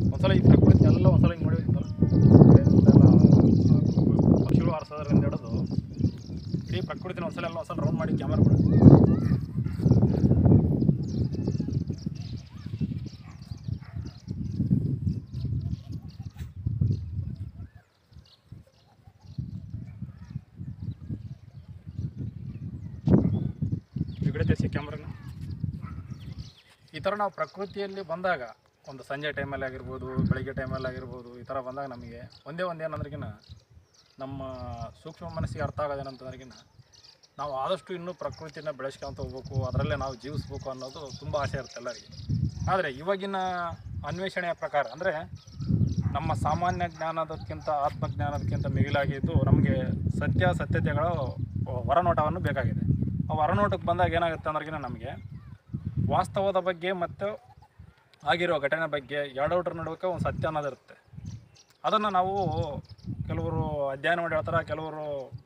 ಒಂದ್ಸಲ ಈ ಪ್ರಕೃತಿ ಎಲ್ಲ ಒಂದ್ಸಲ ಹಿಂಗೆ ನೋಡಿರ್ತಲ್ಲ ಪಕ್ಷಿಗಳು ಹಾರಿಸೋದ್ರಿಂದ ಹಿಡಿದು ಇಡೀ ಪ್ರಕೃತಿನ ಒಂದ್ಸಲ ಎಲ್ಲ ಒಂದ್ಸಲ ರೌಂಡ್ ಮಾಡಿ ಕ್ಯಾಮರಾ ಬಿಡಿ ಈ ಕಡೆ ತೆಗ್ಸಿ ಕ್ಯಾಮ್ರಾನ ಈ ಥರ ನಾವು ಪ್ರಕೃತಿಯಲ್ಲಿ ಬಂದಾಗ ಒಂದು ಸಂಜೆ ಟೈಮಲ್ಲಿ ಆಗಿರ್ಬೋದು ಬೆಳಿಗ್ಗೆ ಟೈಮಲ್ಲಿ ಆಗಿರ್ಬೋದು ಈ ಥರ ಬಂದಾಗ ನಮಗೆ ಒಂದೇ ಒಂದು ಏನಂದ್ರಗಿನ ನಮ್ಮ ಸೂಕ್ಷ್ಮ ಮನಸ್ಸಿಗೆ ಅರ್ಥ ಆಗೋದೇನಂತಂದ್ರಗಿನ ನಾವು ಆದಷ್ಟು ಇನ್ನೂ ಪ್ರಕೃತಿನ ಬೆಳೆಸ್ಕೊಂತ ಹೋಗ್ಬೇಕು ಅದರಲ್ಲೇ ನಾವು ಜೀವಿಸ್ಬೇಕು ಅನ್ನೋದು ತುಂಬ ಆಸೆ ಇರುತ್ತೆ ಎಲ್ಲರಿಗೆ ಆದರೆ ಇವಾಗಿನ ಅನ್ವೇಷಣೆಯ ಪ್ರಕಾರ ಅಂದರೆ ನಮ್ಮ ಸಾಮಾನ್ಯ ಜ್ಞಾನದಕ್ಕಿಂತ ಆತ್ಮಜ್ಞಾನದಕ್ಕಿಂತ ಮಿಗಿಲಾಗಿದ್ದು ನಮಗೆ ಸತ್ಯಾಸತ್ಯತೆಗಳ ಹೊರನೋಟವನ್ನು ಬೇಕಾಗಿದೆ ಆ ಹೊರನೋಟಕ್ಕೆ ಬಂದಾಗ ಏನಾಗುತ್ತೆ ಅಂದ್ರಗಿನ ನಮಗೆ ವಾಸ್ತವದ ಬಗ್ಗೆ ಮತ್ತು ಆಗಿರೋ ಘಟನೆ ಬಗ್ಗೆ ಎರಡರ ನಡುವೆ ಒಂದು ಸತ್ಯ ಅನ್ನೋದಿರುತ್ತೆ ಅದನ್ನು ನಾವು ಕೆಲವರು ಅಧ್ಯಯನ ಮಾಡಿ ಹೇಳ್ತಾರೆ ಕೆಲವರು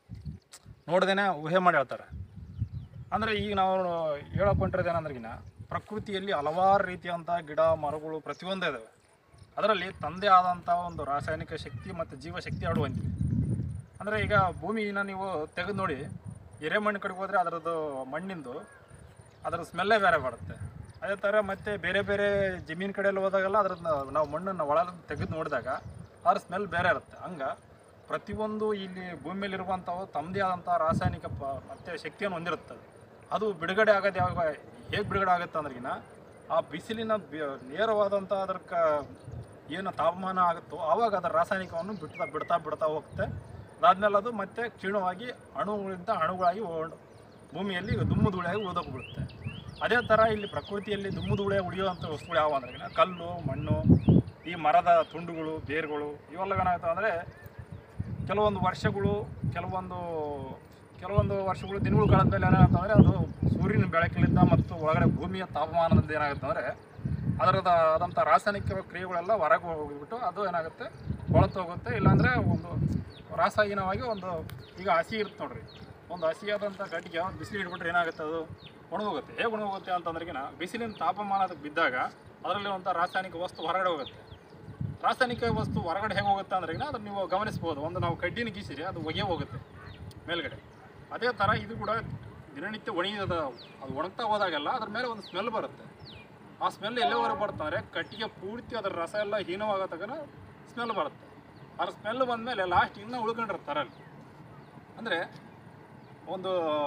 ನೋಡ್ದೇನೆ ಊಹೆ ಮಾಡಿ ಹೇಳ್ತಾರೆ ಅಂದರೆ ಈಗ ನಾವು ಹೇಳಕ್ಕೊಂಟಿರೋದು ಏನಂದ್ರಗಿನ ಪ್ರಕೃತಿಯಲ್ಲಿ ಹಲವಾರು ರೀತಿಯಂಥ ಗಿಡ ಮರಗಳು ಪ್ರತಿಯೊಂದು ಇದ್ದಾವೆ ಅದರಲ್ಲಿ ತಂದೆ ಆದಂಥ ಒಂದು ರಾಸಾಯನಿಕ ಶಕ್ತಿ ಮತ್ತು ಜೀವಶಕ್ತಿ ಎರಡು ಹೊಂದಿವೆ ಅಂದರೆ ಈಗ ಭೂಮಿನ ನೀವು ತೆಗೆದು ನೋಡಿ ಎರೆಮಣ್ಣು ಕಡೆಗೆ ಹೋದರೆ ಅದರದ್ದು ಮಣ್ಣಿಂದು ಅದರ ಸ್ಮೆಲ್ಲೇ ಬೇರೆ ಬರುತ್ತೆ ಅದೇ ಥರ ಮತ್ತೆ ಬೇರೆ ಬೇರೆ ಜಮೀನು ಕಡೆಯಲ್ಲಿ ಹೋದಾಗೆಲ್ಲ ಅದ್ರದ್ದು ನಾವು ಮಣ್ಣನ್ನು ಒಳ ತೆಗೆದು ನೋಡಿದಾಗ ಅದ್ರ ಸ್ಮೆಲ್ ಬೇರೆ ಇರುತ್ತೆ ಹಂಗೆ ಪ್ರತಿಯೊಂದು ಇಲ್ಲಿ ಭೂಮಿಯಲ್ಲಿರುವಂಥವು ತಮ್ಮದೇ ಆದಂಥ ರಾಸಾಯನಿಕ ಪ ಮತ್ತು ಶಕ್ತಿಯನ್ನು ಹೊಂದಿರುತ್ತೆ ಅದು ಬಿಡುಗಡೆ ಆಗೋದು ಯಾವಾಗ ಹೇಗೆ ಬಿಡುಗಡೆ ಆಗುತ್ತೆ ಅಂದ್ರಿಗಿನ ಆ ಬಿಸಿಲಿನ ಬಿ- ನೇರವಾದಂಥ ಅದರ ಕ ಏನು ತಾಪಮಾನ ಆಗುತ್ತೋ ಆವಾಗ ಅದರ ರಾಸಾಯನಿಕವನ್ನು ಬಿಡ್ತಾ ಬಿಡ್ತಾ ಬಿಡ್ತಾ ಹೋಗುತ್ತೆ ಅದಾದ್ಮೇಲೆ ಅದು ಮತ್ತೆ ಕ್ಷೀಣವಾಗಿ ಅಣುಗಳಿಂದ ಅಣುಗಳಾಗಿ ಹೊರ್ಡ್- ಭೂಮಿಯಲ್ಲಿ ದುಮ್ಮು ಧೂಳಿಯಾಗಿ ಉಳಿದೋಗ್ಬಿಡುತ್ತೆ ಅದೇ ಥರ ಇಲ್ಲಿ ಪ್ರಕೃತಿಯಲ್ಲಿ ದುಮ್ಮು ಧೂಳೆ ಉಳಿಯುವಂಥ ವಸ್ತುಗಳು ಯಾವ ಅಂದ್ರೆ ಕಲ್ಲು ಮಣ್ಣು ಈ ಮರದ ತುಂಡುಗಳು ಬೇರುಗಳು ಇವೆಲ್ಲ ಏನಾಗುತ್ತೆ ಅಂದರೆ ಕೆಲವೊಂದು ವರ್ಷಗಳು ಕೆಲವೊಂದು ಕೆಲವೊಂದು ವರ್ಷಗಳು ದಿನಗಳು ಕಳೆದ ಮೇಲೆ ಏನಾಗುತ್ತೆ ಅದು ಸೂರ್ಯನ ಬೆಳಕಿನಿಂದ ಮತ್ತು ಒಳಗಡೆ ಭೂಮಿಯ ತಾಪಮಾನದಿಂದ ಏನಾಗುತ್ತೆ ಅಂದರೆ ಅದರದ ಆದಂಥ ರಾಸಾಯನಿಕ ಕ್ರಿಯೆಗಳೆಲ್ಲ ಹೊರಗೆ ಹೋಗಿಬಿಟ್ಟು ಅದು ಏನಾಗುತ್ತೆ ಕೊಳತು ಹೋಗುತ್ತೆ ಇಲ್ಲಾಂದರೆ ಒಂದು ರಾಸಾಯನಿಕವಾಗಿ ಒಂದು ಈಗ ಹಸಿ ಇರುತ್ತೆ ನೋಡ್ರಿ ಒಂದು ಹಸಿಯಾದಂಥ ಗಡ್ಡಿಗೆ ಬಿಸಿಲು ಹಿಡ್ಬಿಟ್ರೆ ಏನಾಗುತ್ತೆ ಅದು ಒಣಗೋಗುತ್ತೆ ಹೇಗೆ ಒಣಗೋಗುತ್ತೆ ಅಂತಂದ್ರೆಗಿನ ಬಿಸಿಲಿನ ತಾಪಮಾನ ಅದಕ್ಕೆ ಬಿದ್ದಾಗ ಅದರಲ್ಲಿರುವಂಥ ರಾಸಾಯನಿಕ ವಸ್ತು ಹೊರಗಡೆ ಹೋಗುತ್ತೆ ರಾಸಾಯನಿಕ ವಸ್ತು ಹೊರಗಡೆ ಹೇಗೆ ಹೋಗುತ್ತೆ ಅಂದ್ರೆ ಅದನ್ನು ನೀವು ಗಮನಿಸ್ಬೋದು ಒಂದು ನಾವು ಕಡ್ಡಿನ ಗೀಸಿರಿ ಅದು ಹೊಗೆ ಹೋಗುತ್ತೆ ಮೇಲ್ಗಡೆ ಅದೇ ಥರ ಇದು ಕೂಡ ದಿನನಿತ್ಯ ಒಣಗಿದ ಅದು ಒಣಗ್ತಾ ಹೋದಾಗೆಲ್ಲ ಅದ್ರ ಮೇಲೆ ಒಂದು ಸ್ಮೆಲ್ ಬರುತ್ತೆ ಆ ಸ್ಮೆಲ್ ಎಲ್ಲವರೆಗೆ ಬರುತ್ತೆ ಅಂದರೆ ಕಟ್ಟಿಗೆ ಪೂರ್ತಿ ಅದರ ರಸ ಎಲ್ಲ ಹೀನವಾಗೋ ತನಕ ಸ್ಮೆಲ್ ಬರುತ್ತೆ ಅದ್ರ ಸ್ಮೆಲ್ ಬಂದಮೇಲೆ ಲಾಸ್ಟ್ ಇನ್ನೂ ಉಳ್ಕೊಂಡಿರ್ತಾರೆ ಅಲ್ಲಿ ಅಂದರೆ ಒಂದು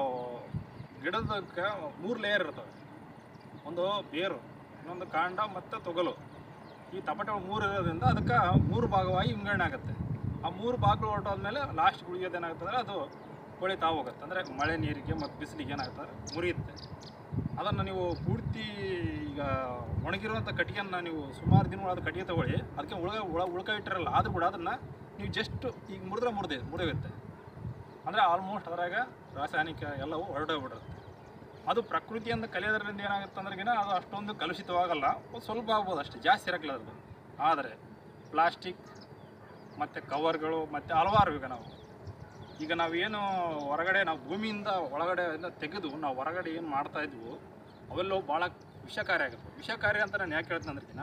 ಗಿಡದಕ್ಕೆ ಮೂರು ಲೇಯರ್ ಇರ್ತವೆ ಒಂದು ಬೇರು ಇನ್ನೊಂದು ಕಾಂಡ ಮತ್ತು ತೊಗಲು ಈ ತಪಟೆ ಮೂರು ಇರೋದ್ರಿಂದ ಅದಕ್ಕೆ ಮೂರು ಭಾಗವಾಗಿ ವಿಂಗಡಣೆ ಆಗುತ್ತೆ ಆ ಮೂರು ಭಾಗಗಳು ಹೊರಟೋದ್ಮೇಲೆ ಲಾಸ್ಟ್ ಉಳಿಯೋದು ಏನಾಗುತ್ತೆ ಅಂದರೆ ಅದು ಕೊಳಿತಾ ಹೋಗುತ್ತೆ ಅಂದರೆ ಮಳೆ ನೀರಿಗೆ ಮತ್ತು ಬಿಸಿಲಿಗೆ ಏನಾಗುತ್ತೆ ಅಂದರೆ ಮುರಿಯುತ್ತೆ ಅದನ್ನು ನೀವು ಪೂರ್ತಿ ಈಗ ಒಣಗಿರುವಂಥ ಕಟ್ಟಿಗೆಯನ್ನು ನೀವು ಸುಮಾರು ದಿನಗಳಾದ ಕಟ್ಟಿಗೆ ತಗೊಳ್ಳಿ ಅದಕ್ಕೆ ಉಳ್ಕ ಉಳ ಉಳ್ಕ ಇಟ್ಟಿರಲ್ಲ ಆದರೂ ಕೂಡ ಅದನ್ನು ನೀವು ಜಸ್ಟ್ ಈಗ ಮುರಿದ್ರೆ ಮುರಿದೆ ಮುರಿಯುತ್ತೆ ಅಂದರೆ ಆಲ್ಮೋಸ್ಟ್ ಅದ್ರಾಗ ರಾಸಾಯನಿಕ ಎಲ್ಲವೂ ಹೊರಟೋಗ್ಬಿಡುತ್ತೆ ಅದು ಪ್ರಕೃತಿಯಿಂದ ಕಲಿಯೋದ್ರಿಂದ ಏನಾಗುತ್ತೆ ಅಂದ್ರೆಗಿನ ಅದು ಅಷ್ಟೊಂದು ಕಲುಷಿತವಾಗಲ್ಲ ಒಂದು ಸ್ವಲ್ಪ ಆಗ್ಬೋದು ಅಷ್ಟೇ ಜಾಸ್ತಿ ಇರಕ್ಕಿಲ್ಲ ಅದ್ರದ್ದು ಆದರೆ ಪ್ಲಾಸ್ಟಿಕ್ ಮತ್ತು ಕವರ್ಗಳು ಮತ್ತು ಹಲವಾರು ಈಗ ನಾವು ಈಗ ನಾವೇನು ಹೊರಗಡೆ ನಾವು ಭೂಮಿಯಿಂದ ಒಳಗಡೆ ಎಲ್ಲ ತೆಗೆದು ನಾವು ಹೊರಗಡೆ ಏನು ಮಾಡ್ತಾ ಇದ್ವು ಅವೆಲ್ಲವೂ ಭಾಳ ವಿಷಕಾರಿ ಆಗುತ್ತೆ ವಿಷಕಾರಿ ಅಂತ ನಾನು ಯಾಕೆ ಹೇಳ್ತೀನಿ ಅಂದ್ರಕಿನ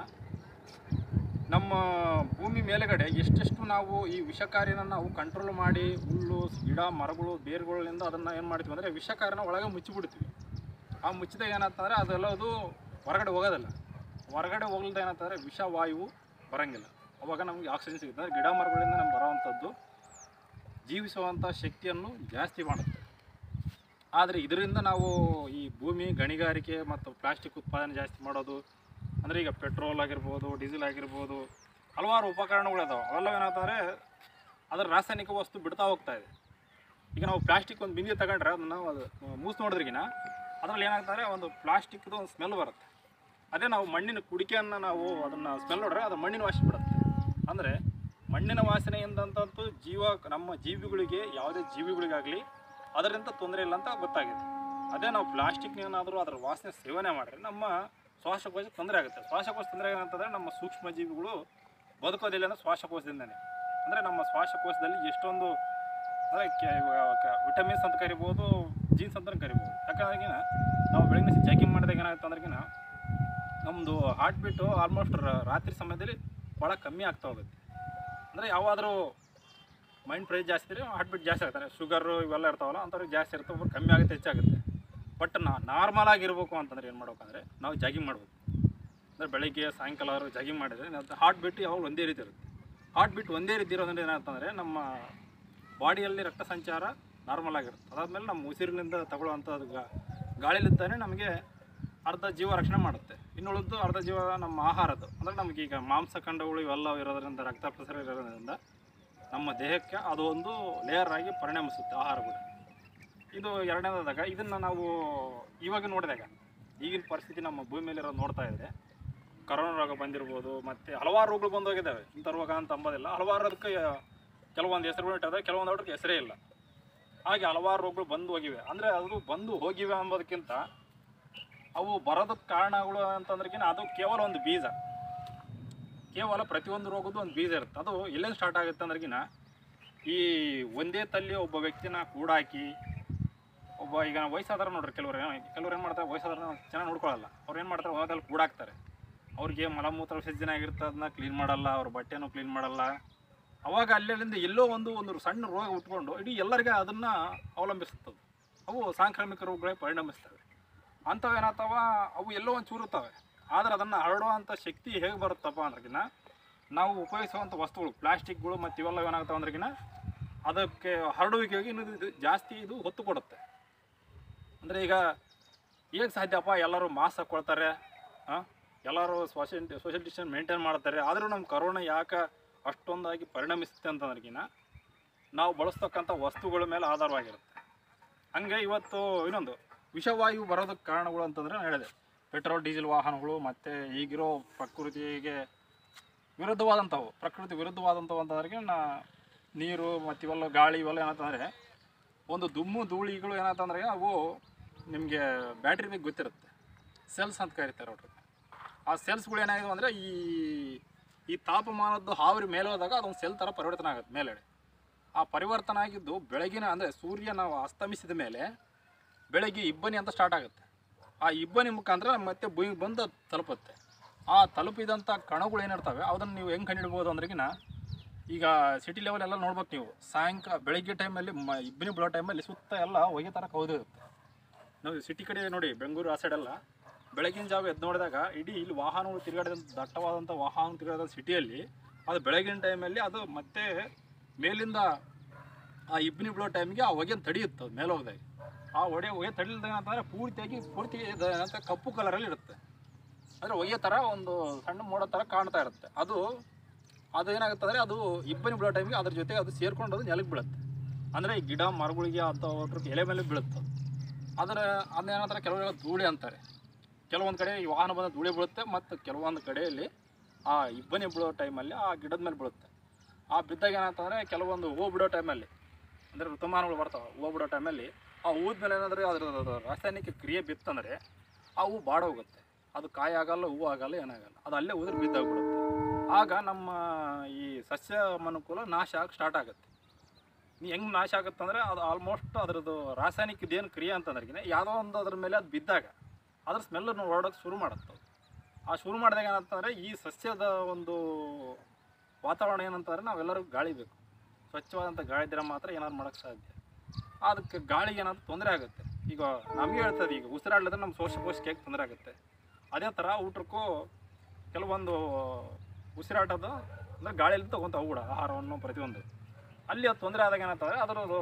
ನಮ್ಮ ಭೂಮಿ ಮೇಲುಗಡೆ ಎಷ್ಟೆಷ್ಟು ನಾವು ಈ ವಿಷಕಾರಿನ ನಾವು ಕಂಟ್ರೋಲ್ ಮಾಡಿ ಹುಲ್ಲು ಗಿಡ ಮರಗಳು ಬೇರುಗಳಿಂದ ಅದನ್ನು ಏನು ಮಾಡ್ತೀವಿ ಅಂದರೆ ವಿಷಕಾರಿನ ಒಳಗೆ ಮುಚ್ಚಿಬಿಡ್ತೀವಿ ಆ ಮುಚ್ಚಿದಾಗ ಏನಾಗ್ತಂದ್ರೆ ಅದೆಲ್ಲದು ಹೊರಗಡೆ ಹೋಗೋದಿಲ್ಲ ಹೊರಗಡೆ ಹೋಗ್ಲಿದ್ದು ಏನಾಗ್ತಂದ್ರೆ ವಿಷವಾಯು ಬರೋಂಗಿಲ್ಲ ಅವಾಗ ನಮಗೆ ಆಕ್ಸಿಜನ್ ಸಿಗುತ್ತೆ ಅಂದರೆ ಗಿಡ ಮರಗಳಿಂದ ನಮ್ಗೆ ಬರೋವಂಥದ್ದು ಜೀವಿಸುವಂಥ ಶಕ್ತಿಯನ್ನು ಜಾಸ್ತಿ ಮಾಡುತ್ತೆ ಆದರೆ ಇದರಿಂದ ನಾವು ಈ ಭೂಮಿ ಗಣಿಗಾರಿಕೆ ಮತ್ತು ಪ್ಲಾಸ್ಟಿಕ್ ಉತ್ಪಾದನೆ ಜಾಸ್ತಿ ಮಾಡೋದು ಅಂದರೆ ಈಗ ಪೆಟ್ರೋಲ್ ಆಗಿರ್ಬೋದು ಡೀಸೆಲ್ ಆಗಿರ್ಬೋದು ಹಲವಾರು ಉಪಕರಣಗಳಿದಾವೆ ಅವೆಲ್ಲ ಏನಾಗ್ತಂದರೆ ಅದರ ರಾಸಾಯನಿಕ ವಸ್ತು ಬಿಡ್ತಾ ಹೋಗ್ತಾ ಇದೆ ಈಗ ನಾವು ಪ್ಲಾಸ್ಟಿಕ್ ಒಂದು ಬಿಂದಿ ತಗೊಂಡ್ರೆ ಅದನ್ನು ಅದು ಮೂಸ್ ನೋಡಿದ್ರಿಗಿನ ಅದರಲ್ಲಿ ಏನಾಗ್ತಂದರೆ ಒಂದು ಪ್ಲಾಸ್ಟಿಕ್ದು ಒಂದು ಸ್ಮೆಲ್ ಬರುತ್ತೆ ಅದೇ ನಾವು ಮಣ್ಣಿನ ಕುಡಿಕೆಯನ್ನು ನಾವು ಅದನ್ನು ಸ್ಮೆಲ್ ನೋಡ್ರೆ ಅದು ಮಣ್ಣಿನ ವಾಸನೆ ಬಿಡುತ್ತೆ ಅಂದರೆ ಮಣ್ಣಿನ ವಾಸನೆಯಿಂದಂತೂ ಜೀವ ನಮ್ಮ ಜೀವಿಗಳಿಗೆ ಯಾವುದೇ ಜೀವಿಗಳಿಗಾಗಲಿ ಅದರಿಂದ ತೊಂದರೆ ಇಲ್ಲ ಅಂತ ಗೊತ್ತಾಗಿದೆ ಅದೇ ನಾವು ಪ್ಲಾಸ್ಟಿಕ್ನೇನಾದರೂ ಅದರ ವಾಸನೆ ಸೇವನೆ ಮಾಡಿದ್ರೆ ನಮ್ಮ ಶ್ವಾಸಕೋಶ ತೊಂದರೆ ಆಗುತ್ತೆ ಶ್ವಾಸಕೋಶ ತೊಂದರೆ ಏನಂತಂದರೆ ನಮ್ಮ ಸೂಕ್ಷ್ಮ ಜೀವಿಗಳು ಬದುಕೋದಿಲ್ಲ ಅಂದರೆ ಶ್ವಾಸಕೋಶದಿಂದನೇ ಅಂದರೆ ನಮ್ಮ ಶ್ವಾಸಕೋಶದಲ್ಲಿ ಎಷ್ಟೊಂದು ಅಂದರೆ ವಿಟಮಿನ್ಸ್ ಅಂತ ಕರಿಬೋದು ಜೀನ್ಸ್ ಅಂತ ಕರಿಬೋದು ಯಾಕಂದ್ರೆ ನಾವು ಬೆಳಗ್ಗೆ ಜಾಗಿಂಗ್ ಮಾಡಿದಾಗ ಏನಾಗುತ್ತೆ ಅಂದ್ರೆಗಿನ ನಮ್ಮದು ಹಾರ್ಟ್ ಬೀಟು ಆಲ್ಮೋಸ್ಟ್ ರಾತ್ರಿ ಸಮಯದಲ್ಲಿ ಭಾಳ ಕಮ್ಮಿ ಆಗ್ತಾ ಹೋಗುತ್ತೆ ಅಂದರೆ ಯಾವಾದರೂ ಮೈಂಡ್ ಪ್ರೈಸ್ ಜಾಸ್ತಿ ಇದ್ರೆ ಹಾರ್ಟ್ ಬೀಟ್ ಜಾಸ್ತಿ ಆಗ್ತಾರೆ ಶುಗರು ಇವೆಲ್ಲ ಇರ್ತಾವಲ್ಲ ಅಂಥವ್ರಿಗೆ ಜಾಸ್ತಿ ಇರ್ತವೆ ಒಬ್ಬರು ಕಮ್ಮಿ ಆಗುತ್ತೆ ಹೆಚ್ಚಾಗುತ್ತೆ ಬಟ್ ನಾ ನಾರ್ಮಲ್ ಆಗಿರ್ಬೇಕು ಅಂತಂದ್ರೆ ಏನು ಮಾಡ್ಬೇಕಂದ್ರೆ ನಾವು ಜಾಗಿಂಗ್ ಮಾಡ್ಬೇಕು ಅಂದರೆ ಬೆಳಿಗ್ಗೆ ಸಾಯಂಕಾಲ ಜಾಗಿಂಗ್ ಮಾಡಿದರೆ ಹಾರ್ಟ್ ಬೀಟ್ ಯಾವಾಗ ಒಂದೇ ರೀತಿ ಇರುತ್ತೆ ಹಾರ್ಟ್ ಬೀಟ್ ಒಂದೇ ರೀತಿ ಇರೋದ್ರಿಂದ ಏನಂತಂದರೆ ನಮ್ಮ ಬಾಡಿಯಲ್ಲಿ ರಕ್ತ ಸಂಚಾರ ನಾರ್ಮಲ್ ಆಗಿರುತ್ತೆ ಅದಾದಮೇಲೆ ನಮ್ಮ ಉಸಿರಿನಿಂದ ತಗೊಳ್ಳುವಂಥದ್ದು ಗಾ ಗಾಳಿಲಿದ್ದಾನೆ ನಮಗೆ ಅರ್ಧ ಜೀವ ರಕ್ಷಣೆ ಮಾಡುತ್ತೆ ಇನ್ನುಳಿದು ಅರ್ಧ ಜೀವ ನಮ್ಮ ಆಹಾರದ್ದು ಅಂದರೆ ನಮಗೀಗ ಮಾಂಸ ಖಂಡಗಳು ಇವೆಲ್ಲ ಇರೋದ್ರಿಂದ ರಕ್ತ ಪ್ರಸರ ಇರೋದ್ರಿಂದ ನಮ್ಮ ದೇಹಕ್ಕೆ ಅದು ಒಂದು ಲೇಯರ್ ಆಗಿ ಪರಿಣಮಿಸುತ್ತೆ ಆಹಾರ ಕೂಡ ಇದು ಎರಡನೇದಾದಾಗ ಇದನ್ನು ನಾವು ಇವಾಗ ನೋಡಿದಾಗ ಈಗಿನ ಪರಿಸ್ಥಿತಿ ನಮ್ಮ ಭೂಮಿ ಮೇಲೆ ಇರೋದು ನೋಡ್ತಾ ಇದ್ರೆ ಕರೋನಾ ರೋಗ ಬಂದಿರ್ಬೋದು ಮತ್ತು ಹಲವಾರು ರೋಗಗಳು ಬಂದು ಹೋಗಿದ್ದಾವೆ ಇಂಥ ರೋಗ ಅಂತ ಅಂಬೋದಿಲ್ಲ ಹಲವಾರು ಅದಕ್ಕೆ ಕೆಲವೊಂದು ಹೆಸರುಗಳು ಇಟ್ಟಿದೆ ಕೆಲವೊಂದು ಅವ್ರಿಗೆ ಹೆಸರೇ ಇಲ್ಲ ಹಾಗೆ ಹಲವಾರು ರೋಗಗಳು ಬಂದು ಹೋಗಿವೆ ಅಂದರೆ ಅದು ಬಂದು ಹೋಗಿವೆ ಅಂಬೋದಕ್ಕಿಂತ ಅವು ಬರೋದಕ್ಕೆ ಕಾರಣಗಳು ಅಂತಂದ್ರಗಿನ ಅದು ಕೇವಲ ಒಂದು ಬೀಜ ಕೇವಲ ಪ್ರತಿಯೊಂದು ರೋಗದ್ದು ಒಂದು ಬೀಜ ಇರುತ್ತೆ ಅದು ಎಲ್ಲಿಂದ ಸ್ಟಾರ್ಟ್ ಆಗುತ್ತೆ ಅಂದ್ರಗಿನ ಈ ಒಂದೇ ತಲ್ಲಿ ಒಬ್ಬ ವ್ಯಕ್ತಿನ ಕೂಡಾಕಿ ಒಬ್ಬ ಈಗ ವಯಸ್ಸಾದ್ರೆ ನೋಡ್ರಿ ಕೆಲವ್ರು ಏನು- ಕೆಲವ್ರು ಏನು ಮಾಡ್ತಾರೆ ವಯಸ್ಸಾದ್ರೆ ಚೆನ್ನಾಗಿ ನೋಡ್ಕೊಳ್ಳಲ್ಲ ಅವ್ರು ಏನು ಮಾಡ್ತಾರೆ ಹೋದಲ್ಲಿ ಕೂಡಾಕ್ತಾರೆ ಅವ್ರಿಗೆ ಮಲಮೂತ್ರ ವಿಸರ್ಜನೆ ಆಗಿರುತ್ತೆ ಅದನ್ನ ಕ್ಲೀನ್ ಮಾಡಲ್ಲ ಅವ್ರ ಬಟ್ಟೆನೂ ಕ್ಲೀನ್ ಮಾಡಲ್ಲ ಅವಾಗ ಅಲ್ಲಿಂದ ಎಲ್ಲೋ ಒಂದು ಒಂದು ಸಣ್ಣ ರೋಗ ಉಟ್ಕೊಂಡು ಇಡೀ ಎಲ್ಲರಿಗೆ ಅದನ್ನು ಅವಲಂಬಿಸುತ್ತದೆ ಅವು ಸಾಂಕ್ರಾಮಿಕ ರೋಗಗಳೇ ಪರಿಣಮಿಸ್ತವೆ ಅಂಥವು ಏನಾಗ್ತಾವ ಅವು ಎಲ್ಲೋ ಒಂದು ಚೂರುತ್ತವೆ ಆದರೆ ಅದನ್ನು ಹರಡುವಂಥ ಶಕ್ತಿ ಹೇಗೆ ಬರುತ್ತಪ್ಪ ಅಂದ್ರಗಿನ ನಾವು ಉಪಯೋಗಿಸುವಂಥ ವಸ್ತುಗಳು ಪ್ಲಾಸ್ಟಿಕ್ಗಳು ಮತ್ತು ಇವೆಲ್ಲ ಏನಾಗ್ತಾವೆ ಅಂದ್ರಗಿನ ಅದಕ್ಕೆ ಹರಡುವಿಕೆಗೆ ಇನ್ನು ಇದು ಜಾಸ್ತಿ ಇದು ಹೊತ್ತು ಕೊಡುತ್ತೆ ಅಂದರೆ ಈಗ ಹೇಗೆ ಸಾಧ್ಯಪ್ಪ ಎಲ್ಲರೂ ಮಾಸ್ಕ್ ಹಾಕ್ಕೊಳ್ತಾರೆ ಹಾಂ ಎಲ್ಲರೂ ಸೋಷಿಯಲ್ ಸೋಷಿಯಲ್ ಡಿಸ್ಟೆನ್ಸ್ ಮೇಂಟೈನ್ ಮಾಡ್ತಾರೆ ಆದರೂ ನಮ್ಮ ಕರೋನಾ ಯಾಕೆ ಅಷ್ಟೊಂದಾಗಿ ಪರಿಣಮಿಸುತ್ತೆ ಅಂತಂದ್ರಗಿನ ನಾವು ಬಳಸ್ತಕ್ಕಂಥ ವಸ್ತುಗಳ ಮೇಲೆ ಆಧಾರವಾಗಿರುತ್ತೆ ಹಂಗೆ ಇವತ್ತು ಇನ್ನೊಂದು ವಿಷವಾಯು ಬರೋದಕ್ಕೆ ಕಾರಣಗಳು ಅಂತಂದರೆ ನಾನು ಹೇಳಿದೆ ಪೆಟ್ರೋಲ್ ಡೀಸೆಲ್ ವಾಹನಗಳು ಮತ್ತು ಈಗಿರೋ ಪ್ರಕೃತಿಗೆ ವಿರುದ್ಧವಾದಂಥವು ಪ್ರಕೃತಿ ವಿರುದ್ಧವಾದಂಥವು ಅಂತಂದ್ರೆ ನಾ ನೀರು ಮತ್ತು ಇವೆಲ್ಲ ಗಾಳಿ ಇವೆಲ್ಲ ಏನಂತಂದರೆ ಒಂದು ದುಮ್ಮು ಧೂಳಿಗಳು ಏನಂತಂದ್ರೆ ಅವು ನಿಮಗೆ ಬ್ಯಾಟ್ರಿ ಬಗ್ಗೆ ಗೊತ್ತಿರುತ್ತೆ ಸೆಲ್ಸ್ ಅಂತ ಕರೀತಾರೆ ಅವ್ರಿಗೆ ಆ ಸೆಲ್ಸ್ಗಳು ಏನಾಗಿದೆ ಅಂದರೆ ಈ ಈ ತಾಪಮಾನದ್ದು ಹಾವರಿ ಮೇಲೆ ಹೋದಾಗ ಅದೊಂದು ಸೆಲ್ ಥರ ಪರಿವರ್ತನೆ ಆಗುತ್ತೆ ಮೇಲೆಡೆ ಆ ಪರಿವರ್ತನೆ ಆಗಿದ್ದು ಬೆಳಗಿನ ಅಂದರೆ ಸೂರ್ಯ ನಾವು ಅಸ್ತಮಿಸಿದ ಮೇಲೆ ಬೆಳಗ್ಗೆ ಇಬ್ಬನಿ ಅಂತ ಸ್ಟಾರ್ಟ್ ಆಗುತ್ತೆ ಆ ಇಬ್ಬನಿ ಮುಖಾಂತರ ಮತ್ತೆ ಭೂಮಿಗೆ ಬಂದು ಅದ್ ತಲುಪುತ್ತೆ ಆ ತಲುಪಿದಂಥ ಕಣಗಳು ಏನಿರ್ತವೆ ಅದನ್ನು ನೀವು ಹೆಂಗೆ ಕಂಡುಹಿಡ್ಬೋದು ಅಂದ್ರಗಿನ ಈಗ ಸಿಟಿ ಲೆವೆಲ್ ಎಲ್ಲ ನೋಡ್ಬೇಕು ನೀವು ಸಾಯಂಕಾಲ ಬೆಳಗ್ಗೆ ಟೈಮಲ್ಲಿ ಮ ಇಬ್ಬನಿ ಬೀಳೋ ಟೈಮಲ್ಲಿ ಸುತ್ತ ಎಲ್ಲ ಹೊಗೆ ಥರ ಕೌದಿರುತ್ತೆ ನಾವು ಸಿಟಿ ಕಡೆ ನೋಡಿ ಬೆಂಗಳೂರು ಆ ಸೈಡೆಲ್ಲ ಬೆಳಗಿನ ಜಾವ ಎದ್ದು ನೋಡಿದಾಗ ಇಡೀ ಇಲ್ಲಿ ವಾಹನಗಳು ತಿರುಗಾಡಿದಂಥ ದಟ್ಟವಾದಂಥ ವಾಹನ ತಿರುಗಾಡಿದ ಸಿಟಿಯಲ್ಲಿ ಅದು ಬೆಳಗಿನ ಟೈಮಲ್ಲಿ ಅದು ಮತ್ತೆ ಮೇಲಿಂದ ಆ ಇಬ್ಬನಿ ಬೀಳೋ ಟೈಮಿಗೆ ಆ ಹೊಗೆ ತಡೆಯುತ್ತೆ ಅದು ಮೇಲೆ ಹೋದಾಗ ಆ ಹೊಡೆ ಹೊಗೆ ತಡಿಲ್ದಾಗ ಏನಂತಂದರೆ ಪೂರ್ತಿಯಾಗಿ ಪೂರ್ತಿ ಇದು ಏನಂತ ಕಪ್ಪು ಕಲರಲ್ಲಿ ಇರುತ್ತೆ ಅಂದರೆ ಹೊಗೆ ಥರ ಒಂದು ಸಣ್ಣ ಮೋಡ ಥರ ಕಾಣ್ತಾ ಇರುತ್ತೆ ಅದು ಅದು ಏನಾಗುತ್ತೆ ಅಂದರೆ ಅದು ಇಬ್ಬನಿ ಬೀಳೋ ಟೈಮಿಗೆ ಅದ್ರ ಜೊತೆ ಅದು ಸೇರ್ಕೊಂಡು ಅದು ನೆಲಕ್ಕೆ ಬೀಳುತ್ತೆ ಅಂದರೆ ಈ ಗಿಡ ಮರಗಳಿಗೆ ಅಥವಾ ಎಲೆ ಮೇಲೆ ಬೀಳುತ್ತೆ ಅದು. ಅದರ ಅದೇನಂತಾರೆ ಕೆಲವರೆಲ್ಲ ಧೂಳಿ ಅಂತಾರೆ ಕೆಲವೊಂದು ಕಡೆ ಈ ವಾಹನ ಬಂದ ಧೂಳಿ ಬೀಳುತ್ತೆ ಮತ್ತು ಕೆಲವೊಂದು ಕಡೆಯಲ್ಲಿ ಆ ಇಬ್ಬನಿ ಬೀಳೋ ಟೈಮಲ್ಲಿ ಆ ಗಿಡದ ಮೇಲೆ ಬೀಳುತ್ತೆ ಆ ಬಿದ್ದಾಗ ಏನಂತಂದರೆ ಕೆಲವೊಂದು ಹೂ ಬಿಡೋ ಟೈಮಲ್ಲಿ ಅಂದರೆ ಋತುಮಾನಗಳು ಬರ್ತಾವೆ ಹೂ ಬಿಡೋ ಟೈಮಲ್ಲಿ ಆ ಹೂದ ಮೇಲೆ ಏನಾದರೂ ಅದರ ರಾಸಾಯನಿಕ ಕ್ರಿಯೆ ಬಿತ್ತಂದರೆ ಆ ಹೂ ಬಾಡೋಗುತ್ತೆ ಅದು ಕಾಯಿ ಆಗಲ್ಲ ಹೂ ಆಗಲ್ಲ ಏನಾಗಲ್ಲ ಅದು ಅಲ್ಲೇ ಉದುರು ಬಿದ್ದಾಗ್ಬಿಡುತ್ತೆ ಆಗ ನಮ್ಮ ಈ ಸಸ್ಯ ಮನುಕುಲ ನಾಶ ಆಗಿ ಸ್ಟಾರ್ಟ್ ಆಗುತ್ತೆ ನೀ ಹೆಂಗೆ ನಾಶ ಆಗುತ್ತೆ ಅಂದರೆ ಅದು ಆಲ್ಮೋಸ್ಟ್ ಅದರದ್ದು ರಾಸಾಯನಿಕ ಏನು ಕ್ರಿಯೆ ಅಂತಂದ್ರೆ ಯಾವುದೋ ಒಂದು ಅದ್ರ ಮೇಲೆ ಅದು ಬಿದ್ದಾಗ ಅದ್ರ ಸ್ಮೆಲ್ಲನ್ನು ಹೊರಡೋಕೆ ಶುರು ಮಾಡುತ್ತೆ ಅದು. ಆ ಶುರು ಮಾಡಿದಾಗ ಏನಂತಂದರೆ ಈ ಸಸ್ಯದ ಒಂದು ವಾತಾವರಣ ಏನಂತಂದರೆ ನಾವೆಲ್ಲರೂ ಗಾಳಿ ಬೇಕು ಸ್ವಚ್ಛವಾದಂಥ ಗಾಳಿ ಇದ್ರೆ ಮಾತ್ರ ಏನಾದ್ರು ಮಾಡೋಕ್ಕೆ ಸಾಧ್ಯ ಅದಕ್ಕೆ ಗಾಳಿಗೆ ಏನಾದ್ರು ತೊಂದರೆ ಆಗುತ್ತೆ ಈಗ ನಮಗೆ ಹೇಳ್ತದೆ ಈಗ ಉಸಿರಾಡ್ಲಿದ್ರೆ ನಮ್ಮ ಶ್ವಾಸಕೋಶಕ್ಕೆ ಹೇಗೆ ತೊಂದರೆ ಆಗುತ್ತೆ ಅದೇ ಥರ ಊಟಕ್ಕೂ ಕೆಲವೊಂದು ಉಸಿರಾಟದ ಅಂದರೆ ಗಾಳಿಯಲ್ಲಿ ತೊಗೊಂತಾವೆ ಕೂಡ ಆಹಾರವನ್ನು ಪ್ರತಿಯೊಂದು ಅಲ್ಲಿ ಅದು ತೊಂದರೆ ಆದಾಗ ಏನಾಗ್ತದೆ ಅದರದ್ದು